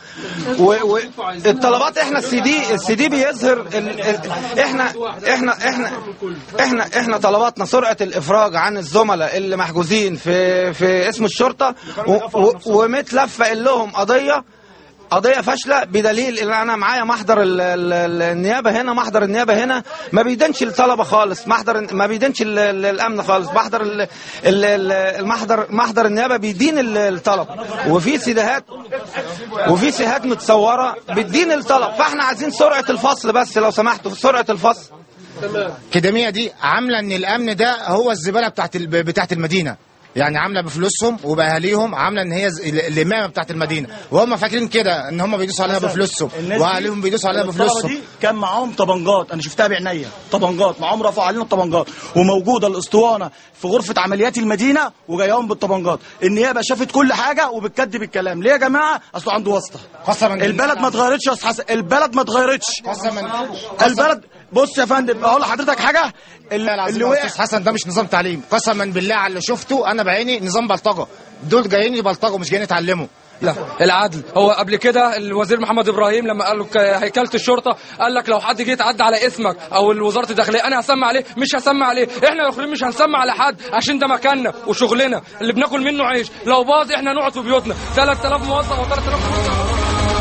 والطلبات احنا السي دي السي دي بيظهر ال... ال... احنا احنا احنا احنا احنا طلباتنا سرعه الافراج عن الزملاء اللي محجوزين في في اسم الشرطه و... و... ومتلفق لهم قضيه قضية فاشلة بدليل ان انا معايا محضر ال- ال- ال- النيابة هنا محضر النيابة هنا ما بيدنش الطلبة خالص محضر ما بيدنش ال- ال- الامن خالص محضر ال- ال- ال- المحضر محضر النيابة بيدين ال- الطلب وفي سيدهات وفي سيهات متصورة بتدين الطلب فاحنا عايزين سرعة الفصل بس لو سمحتوا سرعة الفصل كدمية دي عاملة ان الامن ده هو الزبالة بتاعت ال- بتاعت المدينة يعني عامله بفلوسهم وباهاليهم عامله ان هي ز- ال- الامامه بتاعت المدينه وهم فاكرين كده ان هم بيدوسوا علينا بفلوسهم الناس دي- واهاليهم بيدوسوا علينا الطلبة بفلوسهم دي كان معاهم طبنجات انا شفتها بعينيا طبنجات معاهم رفعوا علينا الطبنجات وموجوده الاسطوانه في غرفه عمليات المدينه وجايهم بالطبنجات النيابه شافت كل حاجه وبتكذب الكلام ليه يا جماعه اصله عنده واسطه قسما بالله. البلد ما اتغيرتش يا استاذ حسن البلد ما اتغيرتش قسما البلد بص يا فندم اقول لحضرتك حاجه اللي, اللي اللي وقع استاذ حسن ده مش نظام تعليم قسما بالله على اللي شفته انا بعيني نظام بلطجه دول جايين يبلطجوا مش جايين يتعلموا لا العدل هو قبل كده الوزير محمد ابراهيم لما قال لك هيكله الشرطه قال لك لو حد جه يتعدى على اسمك او وزاره الداخليه انا هسمع عليه مش هسمع عليه احنا يا اخوان مش هنسمع على حد عشان ده مكاننا وشغلنا اللي بناكل منه عيش لو باظ احنا نقعد في بيوتنا 3000 موظف او 3000 موظف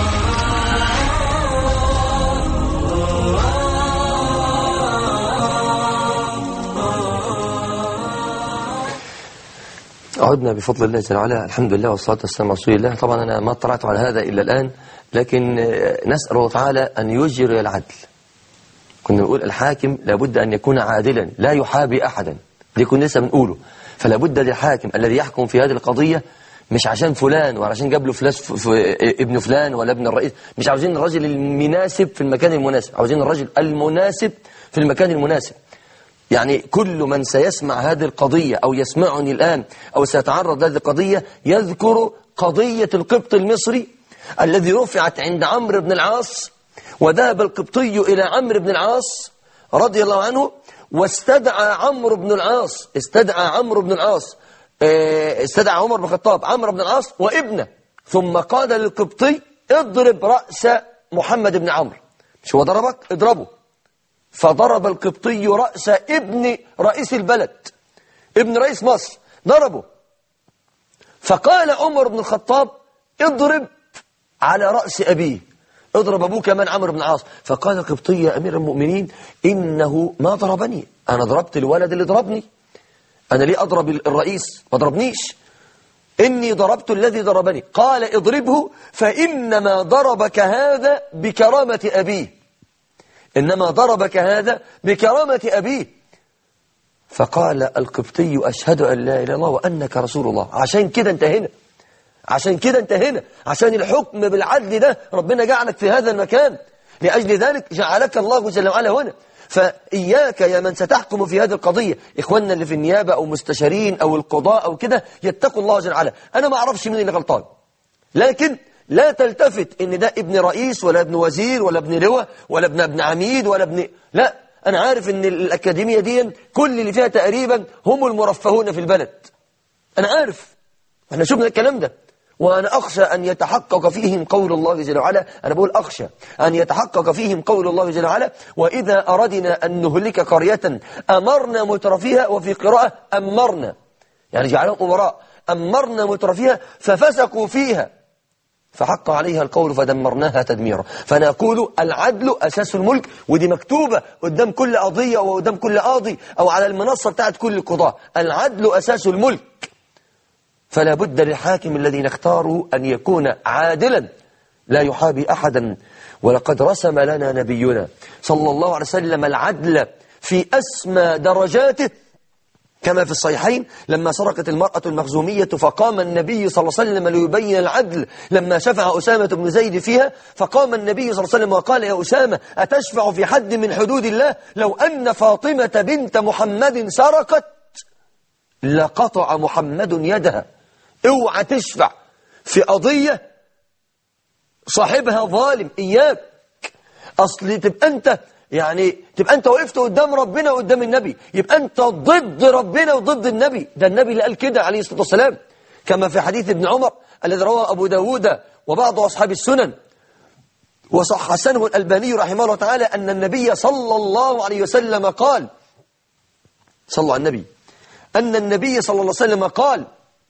عدنا بفضل الله جل وعلا الحمد لله والصلاة والسلام على رسول الله طبعا أنا ما اطلعت على هذا إلا الآن لكن آه، نسأل الله تعالى أن يجري العدل كنا نقول الحاكم لابد أن يكون عادلا لا يحابي أحدا دي كنا لسه بنقوله فلا بد للحاكم الذي يحكم في هذه القضية مش عشان فلان ولا عشان جاب له فلاس ف- ف- ابن فلان ولا ابن الرئيس مش عاوزين الرجل المناسب في المكان المناسب عاوزين الرجل المناسب في المكان المناسب يعني كل من سيسمع هذه القضية أو يسمعني الآن أو سيتعرض لهذه القضية يذكر قضية القبط المصري الذي رفعت عند عمرو بن العاص وذهب القبطي إلى عمرو بن العاص رضي الله عنه واستدعى عمرو بن العاص استدعى عمرو بن العاص آه، استدعى عمر بن الخطاب عمرو بن العاص وابنه ثم قال للقبطي اضرب رأس محمد بن عمرو مش هو ضربك اضربه فضرب القبطي رأس ابن رئيس البلد ابن رئيس مصر ضربه فقال عمر بن الخطاب اضرب على رأس أبيه اضرب أبوه كمان عمرو بن العاص فقال القبطي يا أمير المؤمنين إنه ما ضربني أنا ضربت الولد اللي ضربني أنا ليه أضرب الرئيس ما ضربنيش إني ضربت الذي ضربني قال اضربه فإنما ضربك هذا بكرامة أبيه إنما ضربك هذا بكرامة أبيه فقال القبطي أشهد أن لا إله إلا الله وأنك رسول الله عشان كده انتهينا عشان كده انتهينا عشان الحكم بالعدل ده ربنا جعلك في هذا المكان لأجل ذلك جعلك الله جل وعلا هنا فإياك يا من ستحكم في هذه القضية إخواننا اللي في النيابة أو مستشارين أو القضاء أو كده يتقوا الله جل وعلا أنا ما أعرفش مين اللي غلطان لكن لا تلتفت ان ده ابن رئيس ولا ابن وزير ولا ابن لواء ولا ابن ابن عميد ولا ابن لا انا عارف ان الاكاديميه دي كل اللي فيها تقريبا هم المرفهون في البلد انا عارف احنا شفنا الكلام ده وأنا أخشى أن يتحقق فيهم قول الله جل وعلا أنا بقول أخشى أن يتحقق فيهم قول الله جل وعلا وإذا أردنا أن نهلك قرية أمرنا مترفيها وفي قراءة أمرنا يعني جعلهم أمراء أمرنا مترفيها ففسقوا فيها فحق عليها القول فدمرناها تدميرا فنقول العدل أساس الملك ودي مكتوبة قدام كل قضية وقدام كل قاضي أو على المنصة بتاعت كل القضاء العدل أساس الملك فلا بد للحاكم الذي نختاره أن يكون عادلا لا يحابي أحدا ولقد رسم لنا نبينا صلى الله عليه وسلم العدل في أسمى درجاته كما في الصحيحين لما سرقت المرأة المخزومية فقام النبي صلى الله عليه وسلم ليبين العدل لما شفع أسامة بن زيد فيها فقام النبي صلى الله عليه وسلم وقال يا أسامة أتشفع في حد من حدود الله لو أن فاطمة بنت محمد سرقت لقطع محمد يدها اوعى تشفع في قضية صاحبها ظالم إياك أصل تبقى أنت يعني تبقى أنت وقفت قدام ربنا وقدام النبي يبقى أنت ضد ربنا وضد النبي ده النبي اللي قال كده عليه الصلاة والسلام كما في حديث ابن عمر الذي رواه أبو داود وبعض أصحاب السنن وصح حسنه الألباني رحمه الله تعالى أن النبي صلى الله عليه وسلم قال صلوا على النبي أن النبي صلى الله عليه وسلم قال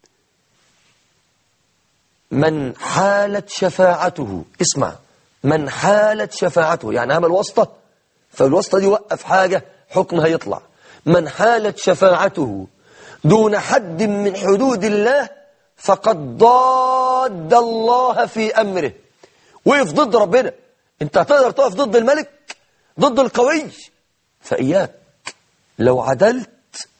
من حالت شفاعته اسمع من حالت شفاعته يعني عمل واسطة فالواسطة دي وقف حاجة حكمها يطلع من حالت شفاعته دون حد من حدود الله فقد ضاد الله في أمره وقف ضد ربنا انت هتقدر تقف ضد الملك ضد القوي فإياك لو عدلت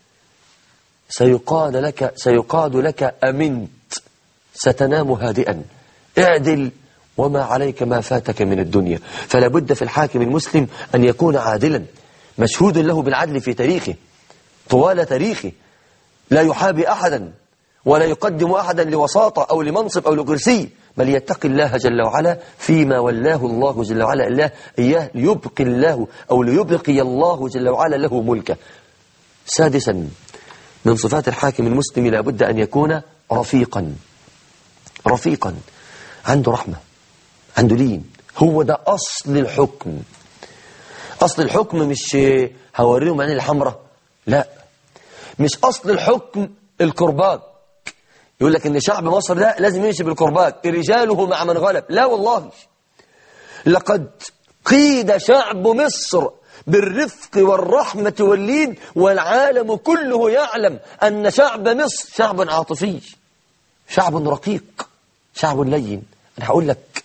سيقاد لك سيقاد لك أمنت ستنام هادئا اعدل وما عليك ما فاتك من الدنيا فلا بد في الحاكم المسلم أن يكون عادلا مشهود له بالعدل في تاريخه طوال تاريخه لا يحابي أحدا ولا يقدم أحدا لوساطة أو لمنصب أو لكرسي بل يتقي الله جل وعلا فيما ولاه الله جل وعلا الله إياه ليبقي الله أو ليبقي الله جل وعلا له ملكه سادسا من صفات الحاكم المسلم لا بد أن يكون رفيقا رفيقا عنده رحمة عنده لين هو ده أصل الحكم أصل الحكم مش هوريهم عين الحمراء لا مش أصل الحكم الكرباج يقول لك ان شعب مصر ده لازم يمشي بالكرباج رجاله مع من غلب لا والله لقد قيد شعب مصر بالرفق والرحمة واللين والعالم كله يعلم أن شعب مصر شعب عاطفي شعب رقيق شعب لين أنا هقول لك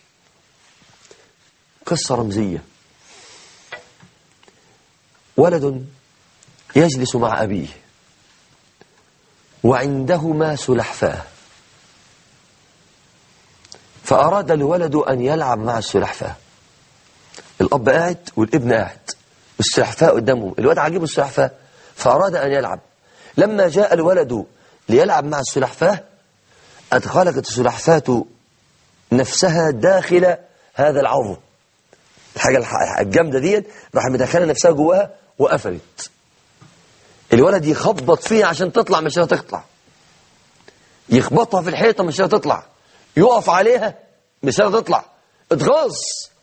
قصة رمزية ولد يجلس مع أبيه وعندهما سلحفاة فأراد الولد أن يلعب مع السلحفاة الأب قاعد والابن قاعد والسلحفاة قدامهم الولد عجبه السلحفاة فأراد أن يلعب لما جاء الولد ليلعب مع السلحفاة أدخلت السلحفاة نفسها داخل هذا العظم الحاجة الجامدة دي راح مدخلة نفسها جواها وقفلت الولد يخبط فيها عشان تطلع مش هتطلع يخبطها في الحيطة مش هتطلع يقف عليها مش هتطلع اتغاظ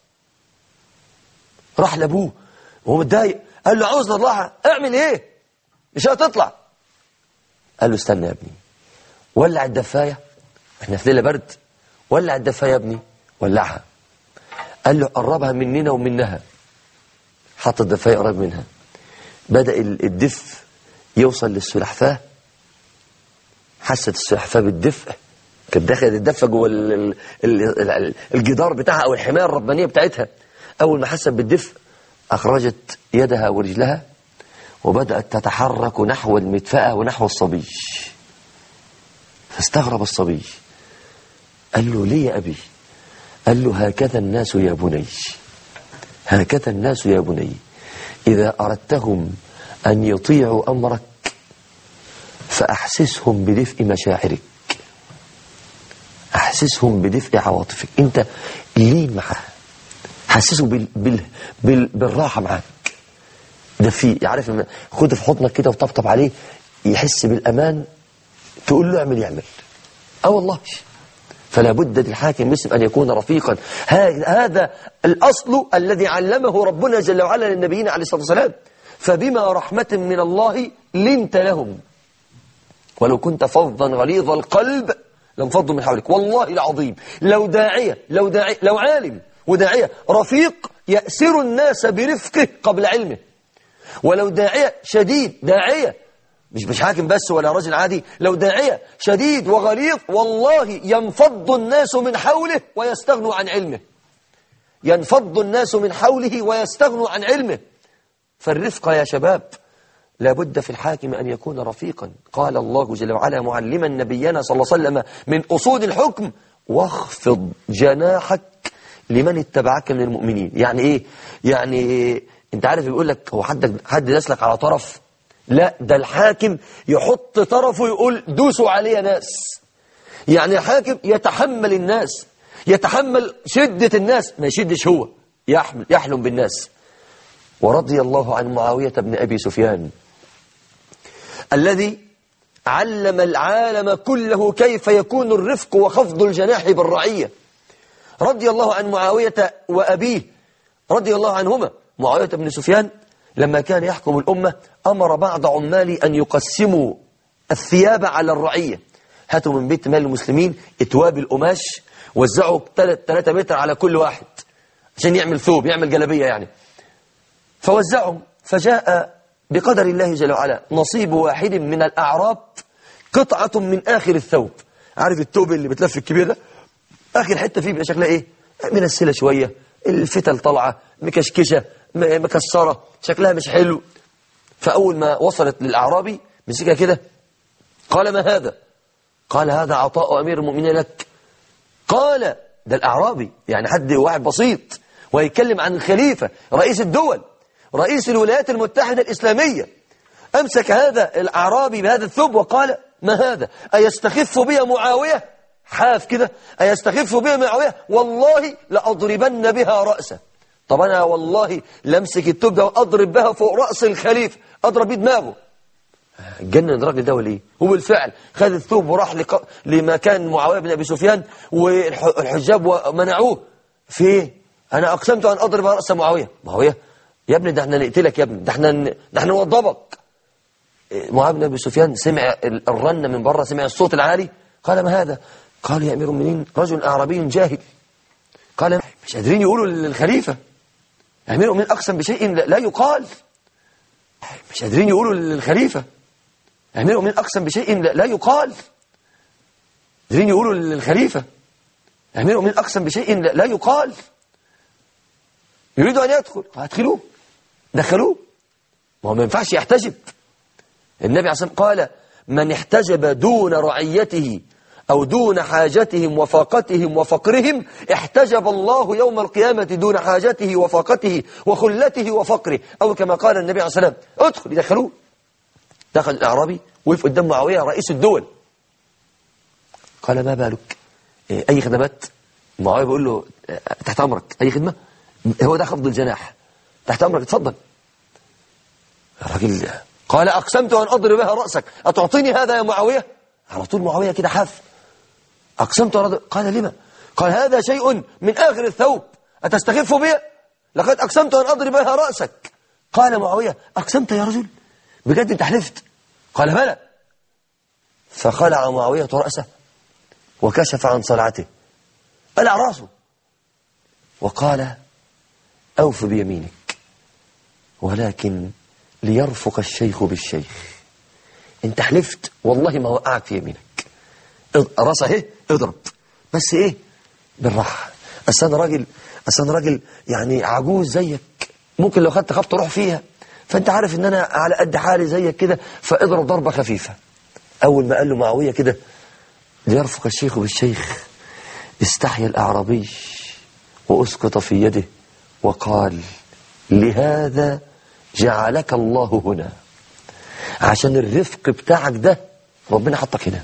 راح لابوه وهو متضايق قال له عاوز نطلعها اعمل ايه مش هتطلع قال له استنى يا ابني ولع الدفايه احنا في ليله برد ولع الدفايه يا ابني ولعها قال له قربها مننا ومنها حط الدفايه قريب منها بدأ الدف يوصل للسلحفاه حست السلحفاه بالدفء كانت دخلت الدفه جوه ال- ال- ال- ال- الجدار بتاعها او الحمايه الربانيه بتاعتها اول ما حست بالدفء اخرجت يدها ورجلها وبدات تتحرك نحو المدفاه ونحو الصبي فاستغرب الصبي قال له ليه يا ابي قال له هكذا الناس يا بني هكذا الناس يا بني اذا اردتهم ان يطيعوا امرك فاحسسهم بدفء مشاعرك احسسهم بدفء عواطفك انت لين معاه حسسه بال... بال... بال... بالراحه معاك ده في يعرف لما خده في حضنك كده وطبطب عليه يحس بالامان تقول له اعمل يعمل اه والله فلا بد للحاكم المسلم أن يكون رفيقا ها- هذا الأصل الذي علمه ربنا جل وعلا للنبيين عليه الصلاة والسلام فبما رحمة من الله لنت لهم ولو كنت فظا غليظ القلب لانفضوا من حولك والله العظيم لو داعية لو داعية لو عالم وداعية رفيق يأسر الناس برفقه قبل علمه ولو داعية شديد داعية مش مش حاكم بس ولا رجل عادي لو داعية شديد وغليظ والله ينفض الناس من حوله ويستغنوا عن علمه ينفض الناس من حوله ويستغنوا عن علمه فالرفق يا شباب لابد في الحاكم أن يكون رفيقا قال الله جل وعلا معلما نبينا صلى الله عليه وسلم من أصول الحكم واخفض جناحك لمن اتبعك من المؤمنين يعني ايه يعني انت عارف بيقول لك هو حد حد داس لك على طرف لا ده الحاكم يحط طرفه يقول دوسوا عليه يا ناس يعني الحاكم يتحمل الناس يتحمل شدة الناس ما يشدش هو يحمل يحلم بالناس ورضي الله عن معاوية بن أبي سفيان الذي علم العالم كله كيف يكون الرفق وخفض الجناح بالرعية رضي الله عن معاوية وأبيه رضي الله عنهما معاوية بن سفيان لما كان يحكم الأمة أمر بعض عمالي أن يقسموا الثياب على الرعية هاتوا من بيت مال المسلمين اتواب القماش وزعوا 3 متر على كل واحد عشان يعمل ثوب يعمل جلبية يعني فوزعهم فجاء بقدر الله جل وعلا نصيب واحد من الأعراب قطعة من آخر الثوب عارف الثوب اللي بتلف الكبير ده آخر حتة فيه بيبقى شكلها إيه منسلة شوية الفتل طالعة مكشكشة م- مكسرة شكلها مش حلو فأول ما وصلت للأعرابي مسكها كده قال ما هذا قال هذا عطاء أمير المؤمنين لك قال ده الأعرابي يعني حد واحد بسيط ويتكلم عن الخليفة رئيس الدول رئيس الولايات المتحدة الإسلامية أمسك هذا الأعرابي بهذا الثوب وقال ما هذا أيستخف بي معاوية حاف كده أيستخف بي معاوية والله لأضربن بها رأسه طب أنا والله لمسك الثوب ده وأضرب بها فوق رأس الخليفة أضرب بيه دماغه اتجنن الراجل ده ولا ايه هو بالفعل خد الثوب وراح لق... لمكان معاويه بن ابي سفيان والحجاب ومنعوه في ايه انا اقسمت ان اضرب راس معاويه معاويه يا ابني ده احنا نقتلك يا ابني ده احنا ن... ده احنا نوضبك إيه، معاويه بن ابي سفيان سمع ال- الرن من بره سمع الصوت العالي قال ما هذا قال يا امير المؤمنين رجل اعرابي جاهل قال مش قادرين يقولوا للخليفه يا امير المؤمنين اقسم بشيء لا لا يقال مش قادرين يقولوا للخليفه أمير المؤمنين أقسم بشيء لا لا يقال قادرين يقولوا للخليفة أمير المؤمنين أقسم بشيء لا لا يقال يريد أن يدخل هادخلوه دخلوه ما هو ما ينفعش يحتجب النبي عليه الصلاة والسلام قال من احتجب دون رعيته أو دون حاجتهم وفاقتهم وفقرهم احتجب الله يوم القيامة دون حاجته وفاقته وخلته وفقره أو كما قال النبي عليه الصلاة والسلام ادخل يدخلوه دخل الأعرابي وقف قدام معاوية رئيس الدول قال ما بالك إيه، أي خدمات معاوية بيقول له آه، تحت أمرك أي خدمة هو ده خفض الجناح تحت أمرك اتفضل الراجل قال أقسمت أن أضرب بها رأسك أتعطيني هذا يا معاوية على طول معاوية كده حاف أقسمت أن أضرب قال لما قال هذا شيء من آخر الثوب أتستخف بي لقد أقسمت أن أضرب بها رأسك قال معاوية أقسمت يا رجل بجد انت حلفت قال بلى فخلع معاوية رأسه وكشف عن صلعته قلع رأسه وقال أوف بيمينك ولكن ليرفق الشيخ بالشيخ انت حلفت والله ما وقعك في يمينك اض- راسه اهي اضرب بس ايه بالراحه اصل انا راجل اصل انا راجل يعني عجوز زيك ممكن لو خدت خبطه روح فيها فانت عارف ان انا على قد حالي زيك كده فاضرب ضربه خفيفه اول ما قال له معاويه كده ليرفق الشيخ بالشيخ استحيا الاعرابي واسقط في يده وقال لهذا جعلك الله هنا عشان الرفق بتاعك ده ربنا حطك هنا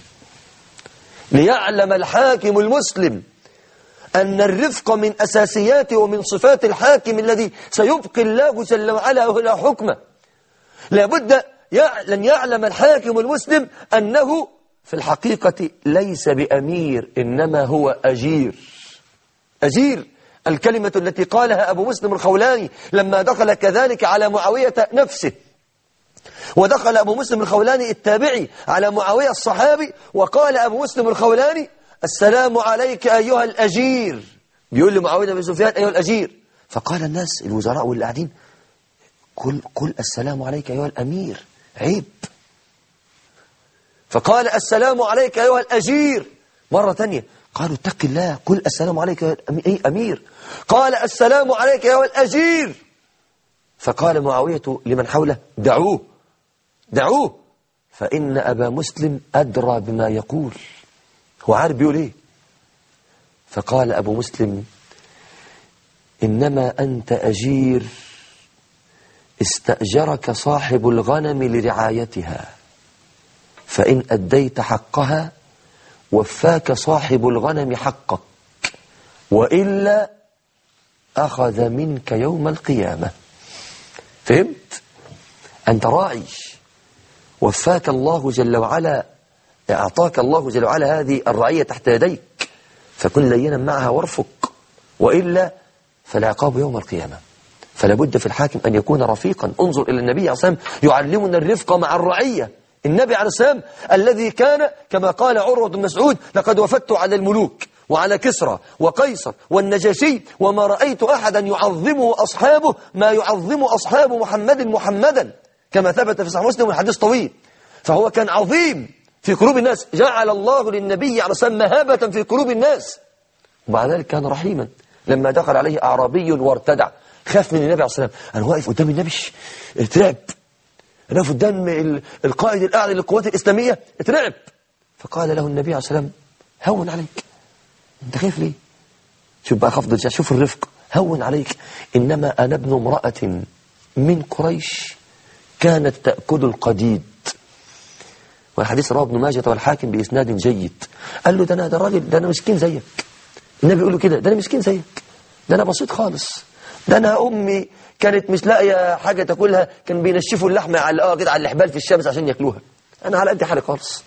ليعلم الحاكم المسلم أن الرفق من أساسيات ومن صفات الحاكم الذي سيبقي الله جل وعلا إلى حكمه لابد يع- لن يعلم الحاكم المسلم أنه في الحقيقة ليس بأمير إنما هو أجير أجير الكلمة التي قالها أبو مسلم الخولاني لما دخل كذلك على معاوية نفسه ودخل أبو مسلم الخولاني التابعي على معاوية الصحابي وقال أبو مسلم الخولاني السلام عليك أيها الأجير بيقول لمعاوية بن سفيان أيها الأجير فقال الناس الوزراء واللي قاعدين قل, قل السلام عليك أيها الأمير عيب فقال السلام عليك أيها الأجير مرة تانية قالوا اتق الله قل السلام عليك يا أي أمير قال السلام عليك يا الأجير فقال معاوية لمن حوله دعوه دعوه فإن أبا مسلم أدرى بما يقول هو عارف بيقول إيه فقال أبو مسلم إنما أنت أجير استأجرك صاحب الغنم لرعايتها فإن أديت حقها وفاك صاحب الغنم حقك وإلا أخذ منك يوم القيامة فهمت؟ أنت راعي وفاك الله جل وعلا أعطاك الله جل وعلا هذه الرعية تحت يديك فكن لينا معها وارفق وإلا فالعقاب يوم القيامة فلا بد في الحاكم أن يكون رفيقا انظر إلى النبي عليه الصلاة والسلام يعلمنا الرفق مع الرعية النبي عليه السلام الذي كان كما قال عروة بن مسعود لقد وفدت على الملوك وعلى كسرى وقيصر والنجاشي وما رأيت أحدا يعظمه أصحابه ما يعظم أصحاب محمد محمدا كما ثبت في صحيح مسلم والحديث طويل فهو كان عظيم في قلوب الناس جعل الله للنبي عليه السلام مهابة في قلوب الناس ومع ذلك كان رحيما لما دخل عليه أعرابي وارتدع خاف من النبي عليه الصلاة والسلام أنا واقف قدام النبي اترعب أنا واقف قدام ال- القائد الأعلى للقوات الإسلامية اترعب فقال له النبي عليه الصلاة والسلام هون عليك أنت خايف ليه شوف بقى خفض الجاه شوف الرفق هون عليك إنما أنا ابن امرأة من قريش كانت تأكل القديد والحديث رواه ابن ماجه والحاكم بإسناد جيد قال له ده أنا ده راجل ده أنا مسكين زيك النبي يقول له كده ده أنا مسكين زيك ده أنا بسيط خالص ده أنا أمي كانت مش لاقية حاجة تاكلها كان بينشفوا اللحمة على كده على الحبال في الشمس عشان ياكلوها أنا على قد حالي خالص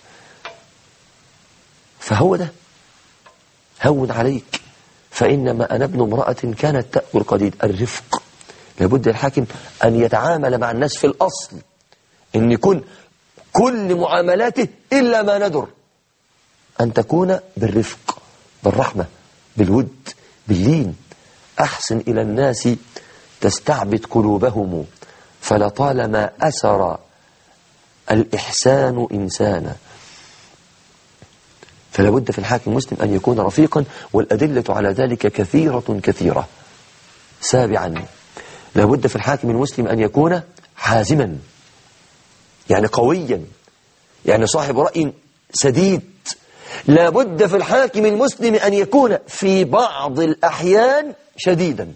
فهو ده هون عليك فإنما أنا ابن امرأة كانت تأكل قديد الرفق لابد الحاكم أن يتعامل مع الناس في الأصل أن يكون كل معاملاته إلا ما ندر أن تكون بالرفق بالرحمة بالود باللين أحسن إلى الناس تستعبد قلوبهم فلطالما أسر الإحسان إنسانا فلا بد في الحاكم المسلم أن يكون رفيقا والأدلة على ذلك كثيرة كثيرة سابعا لا بد في الحاكم المسلم أن يكون حازما يعني قويا يعني صاحب رأي سديد لا بد في الحاكم المسلم أن يكون في بعض الأحيان شديدا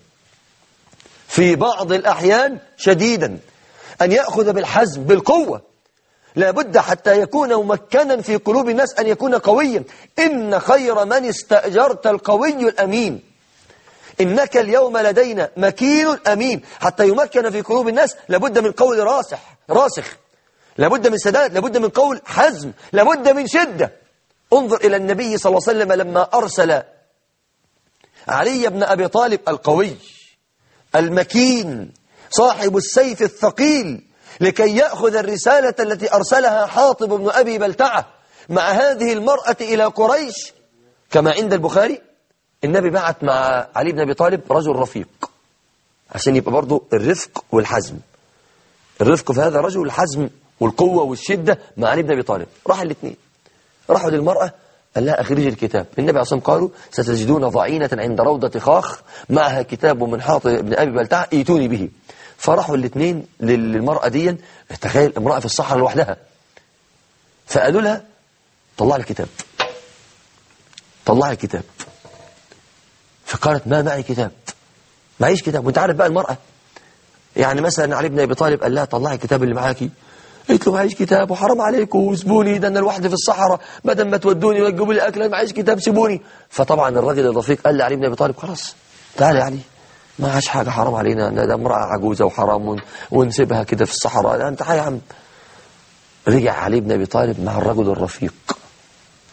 في بعض الأحيان شديدا أن يأخذ بالحزم بالقوة لا بد حتى يكون ممكنا في قلوب الناس أن يكون قويا إن خير من استأجرت القوي الأمين إنك اليوم لدينا مكين أمين حتى يمكن في قلوب الناس لابد من قول راسح راسخ لابد من سداد لابد من قول حزم لابد من شدة انظر إلى النبي صلى الله عليه وسلم لما أرسل علي بن أبي طالب القوي المكين صاحب السيف الثقيل لكي يأخذ الرسالة التي أرسلها حاطب بن أبي بلتعة مع هذه المرأة إلى قريش كما عند البخاري النبي بعت مع علي بن أبي طالب رجل رفيق عشان يبقى برضو الرفق والحزم الرفق في هذا الرجل الحزم والقوة والشدة مع علي بن أبي طالب راح الاثنين راحوا للمرأة قال لها أخرجي الكتاب النبي عليه الصلاة والسلام قالوا ستجدون ضعينة عند روضة خاخ معها كتاب من حاطب بن أبي بلتعة ايتوني به فراحوا الاثنين للمرأة دي تخيل امرأة في الصحراء لوحدها فقالوا لها طلع الكتاب طلع الكتاب فقالت ما معي كتاب معيش كتاب وانت عارف بقى المرأة يعني مثلا علي بن ابي طالب قال لها طلعي الكتاب اللي معاكي قلت له معيش كتاب وحرام عليكم وسيبوني ده انا لوحدي في الصحراء بدل ما تودوني وتجيبوا لي اكل أنا معيش كتاب سيبوني فطبعا الراجل الرفيق قال لعلي بن ابي طالب خلاص تعالى يا علي ما عاش حاجة حرام علينا ده ده امرأة عجوزة وحرام ون- ونسيبها كده في الصحراء ده انت يا عم رجع علي بن ابي طالب مع الرجل الرفيق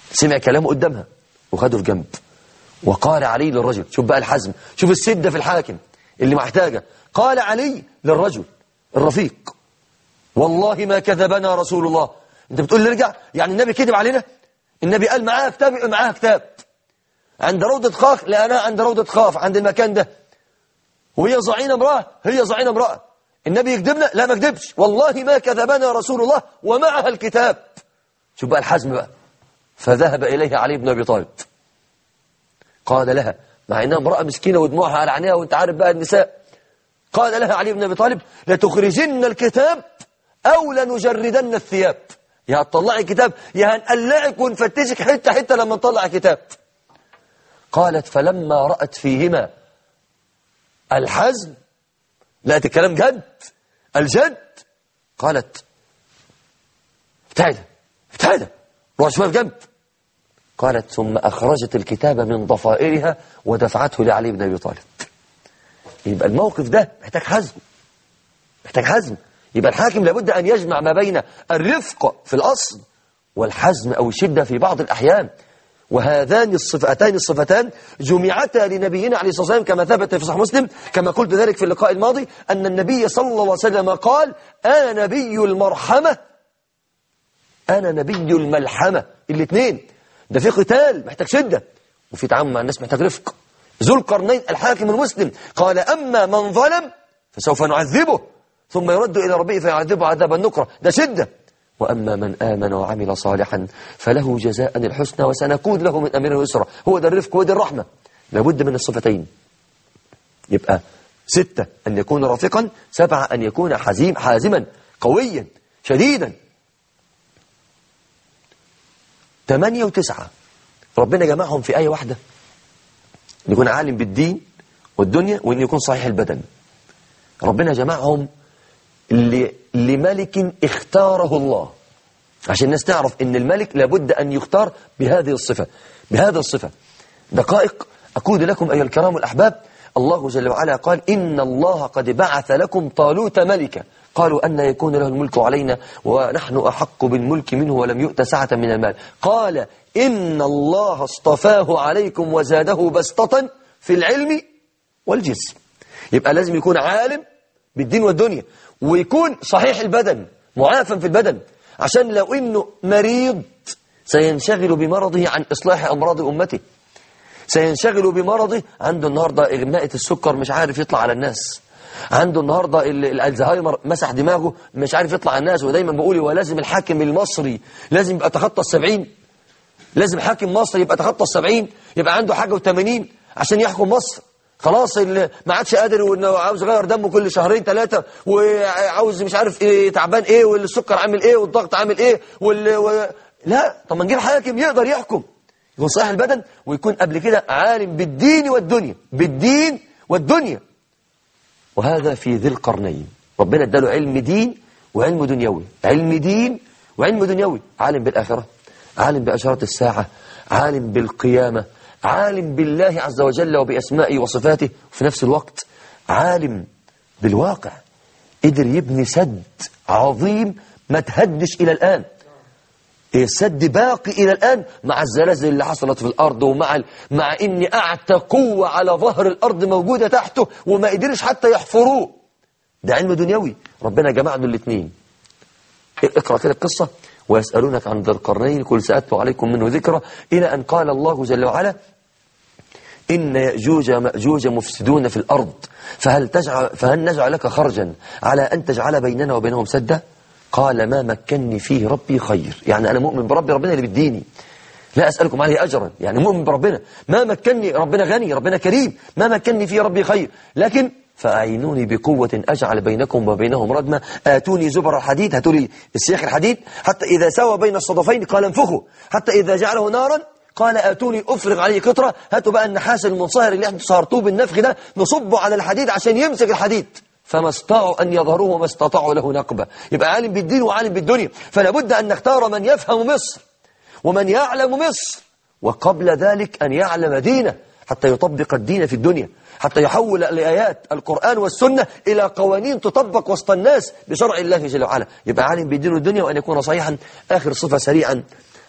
سمع كلامه قدامها وخده في جنب وقال علي للرجل شوف بقى الحزم شوف السدة في الحاكم اللي محتاجة قال علي للرجل الرفيق والله ما كذبنا رسول الله انت بتقول لي ارجع يعني النبي كذب علينا النبي قال معاه كتاب يبقى معاه كتاب عند روضة خاخ لقناها عند روضة خاف عند المكان ده وهي ظعينة امرأة هي ظعينة امرأة النبي يكذبنا لا ما كذبش والله ما كذبنا رسول الله ومعها الكتاب شوف بقى الحزم بقى فذهب إليها علي بن أبي طالب قال لها مع انها امرأة مسكينة ودموعها على عينيها وانت عارف بقى النساء قال لها علي بن أبي طالب لتخرجن الكتاب أو لنجردن الثياب يا هتطلعي كتاب يا هنقلعك ونفتشك حتة حتة لما نطلع كتاب قالت فلما رأت فيهما الحزم لقت الكلام جد الجد قالت ابتعد ابتعد روح شوية في جنب قالت ثم أخرجت الكتاب من ضفائرها ودفعته لعلي بن أبي طالب يبقى الموقف ده محتاج حزم محتاج حزم يبقى الحاكم لابد أن يجمع ما بين الرفق في الأصل والحزم أو الشدة في بعض الأحيان وهذان الصفتان الصفتان جمعتا لنبينا عليه الصلاة والسلام كما ثبت في صحيح مسلم كما قلت ذلك في اللقاء الماضي أن النبي صلى الله عليه وسلم قال أنا نبي المرحمة أنا نبي الملحمة الاثنين ده في قتال محتاج شدة وفي تعامل مع الناس محتاج رفق ذو القرنين الحاكم المسلم قال أما من ظلم فسوف نعذبه ثم يرد إلى ربه فيعذبه عذابا نكرة ده شدة وأما من آمن وعمل صالحا فله جزاء الحسنى وسنكون له من أمر يسرا هو ده الرفق وده الرحمة لابد من الصفتين يبقى ستة أن يكون رافقا سبعة أن يكون حزيم حازما قويا شديدا ثمانية وتسعة ربنا جمعهم في آية واحدة أن يكون عالم بالدين والدنيا وأن يكون صحيح البدن ربنا جمعهم ل- لملك اختاره الله عشان الناس تعرف ان الملك لابد ان يختار بهذه الصفة بهذه الصفة دقائق أقول لكم أيها الكرام الأحباب الله جل وعلا قال إن الله قد بعث لكم طالوت ملكا قالوا أن يكون له الملك علينا ونحن أحق بالملك منه ولم يؤت سعة من المال قال إن الله اصطفاه عليكم وزاده بسطة في العلم والجسم يبقى لازم يكون عالم بالدين والدنيا ويكون صحيح البدن معافى في البدن عشان لو انه مريض سينشغل بمرضه عن اصلاح امراض امته سينشغل بمرضه عنده النهارده اغماءة السكر مش عارف يطلع على الناس عنده النهارده ال- ال- الزهايمر مسح دماغه مش عارف يطلع على الناس ودايما بقول هو لازم الحاكم المصري لازم يبقى تخطى السبعين لازم حاكم مصري يبقى تخطى السبعين يبقى عنده حاجة وثمانين عشان يحكم مصر خلاص اللي ما عادش قادر وانه عاوز يغير دمه كل شهرين ثلاثة وعاوز مش عارف ايه تعبان ايه والسكر عامل ايه والضغط عامل ايه وال... و... لا طب ما نجيب حاكم يقدر يحكم يكون صحيح البدن ويكون قبل كده عالم بالدين والدنيا بالدين والدنيا وهذا في ذي القرنين ربنا اداله علم دين وعلم دنيوي علم دين وعلم دنيوي عالم بالآخرة عالم بأشارة الساعة عالم بالقيامة عالم بالله عز وجل وبأسمائه وصفاته وفي نفس الوقت عالم بالواقع قدر يبني سد عظيم ما تهدش إلى الآن السد باقي إلى الآن مع الزلازل اللي حصلت في الأرض ومع ال... مع إن أعتى قوة على ظهر الأرض موجودة تحته وما قدرش حتى يحفروه ده علم دنيوي ربنا جمع له الاثنين اقرأ كده القصة ويسألونك عن ذي القرنين كل سأتلو عليكم منه ذكرى إلى أن قال الله جل وعلا إن يأجوج مأجوج مفسدون في الأرض فهل, تجعل فهل نجعل لك خرجا على أن تجعل بيننا وبينهم سدا قال ما مكنني فيه ربي خير يعني أنا مؤمن بربي ربنا اللي بيديني لا أسألكم عليه أجرا يعني مؤمن بربنا ما مكنني ربنا غني ربنا كريم ما مكنني فيه ربي خير لكن فأعينوني بقوة أجعل بينكم وبينهم ردما آتوني زبر الحديد هاتوا لي السياخ الحديد حتى إذا سوى بين الصدفين قال انفخوا حتى إذا جعله نارا قال آتوني أفرغ عليه قطرة هاتوا بقى النحاس المنصهر اللي احنا صهرتوه بالنفخ ده نصبه على الحديد عشان يمسك الحديد فما استطاعوا أن يظهروه وما استطاعوا له نقبة يبقى عالم بالدين وعالم بالدنيا فلا بد أن نختار من يفهم مصر ومن يعلم مصر وقبل ذلك أن يعلم دينه حتى يطبق الدين في الدنيا حتى يحول الآيات القرآن والسنة إلى قوانين تطبق وسط الناس بشرع الله جل وعلا يبقى عالم بالدين والدنيا وأن يكون صحيحا آخر صفة سريعا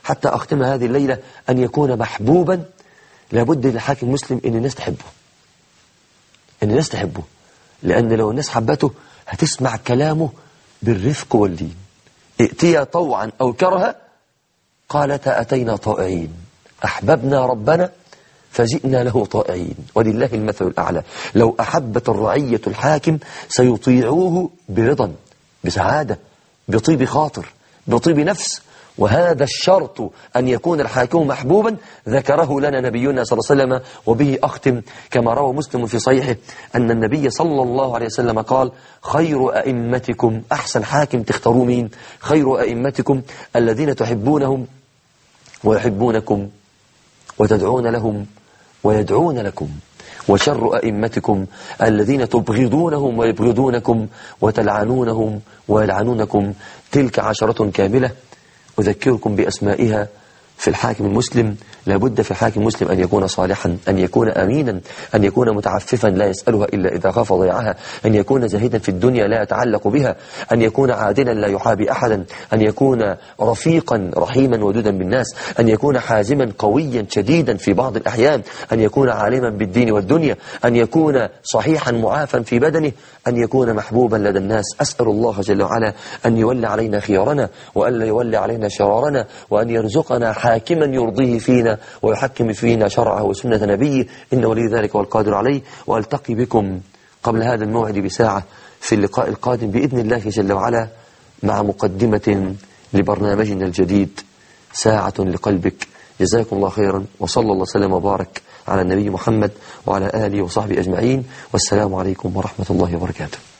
حتى أختم هذه الليلة أن يكون محبوبا لابد للحاكم المسلم أن الناس تحبه أن الناس تحبه لأن لو الناس حبته هتسمع كلامه بالرفق واللين ائتيا طوعا أو كرها قالتا أتينا طائعين أحببنا ربنا فجئنا له طائعين ولله المثل الأعلى لو أحبت الرعية الحاكم سيطيعوه برضا بسعادة بطيب خاطر بطيب نفس وهذا الشرط أن يكون الحاكم محبوبا ذكره لنا نبينا صلى الله عليه وسلم وبه أختم كما روى مسلم في صحيحه أن النبي صلى الله عليه وسلم قال خير أئمتكم أحسن حاكم تختاروا مين خير أئمتكم الذين تحبونهم ويحبونكم وتدعون لهم ويدعون لكم وشر أئمتكم الذين تبغضونهم ويبغضونكم وتلعنونهم ويلعنونكم تلك عشرة كاملة أذكركم بأسمائها في الحاكم المسلم لابد في الحاكم المسلم أن يكون صالحا أن يكون أمينا أن يكون متعففا لا يسألها إلا إذا خاف ضيعها أن يكون زاهدا في الدنيا لا يتعلق بها أن يكون عادلا لا يحابي أحدا أن يكون رفيقا رحيما ودودا بالناس أن يكون حازما قويا شديدا في بعض الأحيان أن يكون عالما بالدين والدنيا أن يكون صحيحا معافا في بدنه أن يكون محبوبا لدى الناس أسأل الله جل وعلا أن يولي علينا خيارنا وألا يولي علينا شرارنا وأن يرزقنا حاكما يرضيه فينا ويحكم فينا شرعه وسنة نبيه إن ولي ذلك والقادر عليه وألتقي بكم قبل هذا الموعد بساعة في اللقاء القادم بإذن الله جل وعلا مع مقدمة لبرنامجنا الجديد ساعة لقلبك جزاكم الله خيرا وصلى الله وسلم وبارك على النبي محمد وعلى آله وصحبه أجمعين والسلام عليكم ورحمة الله وبركاته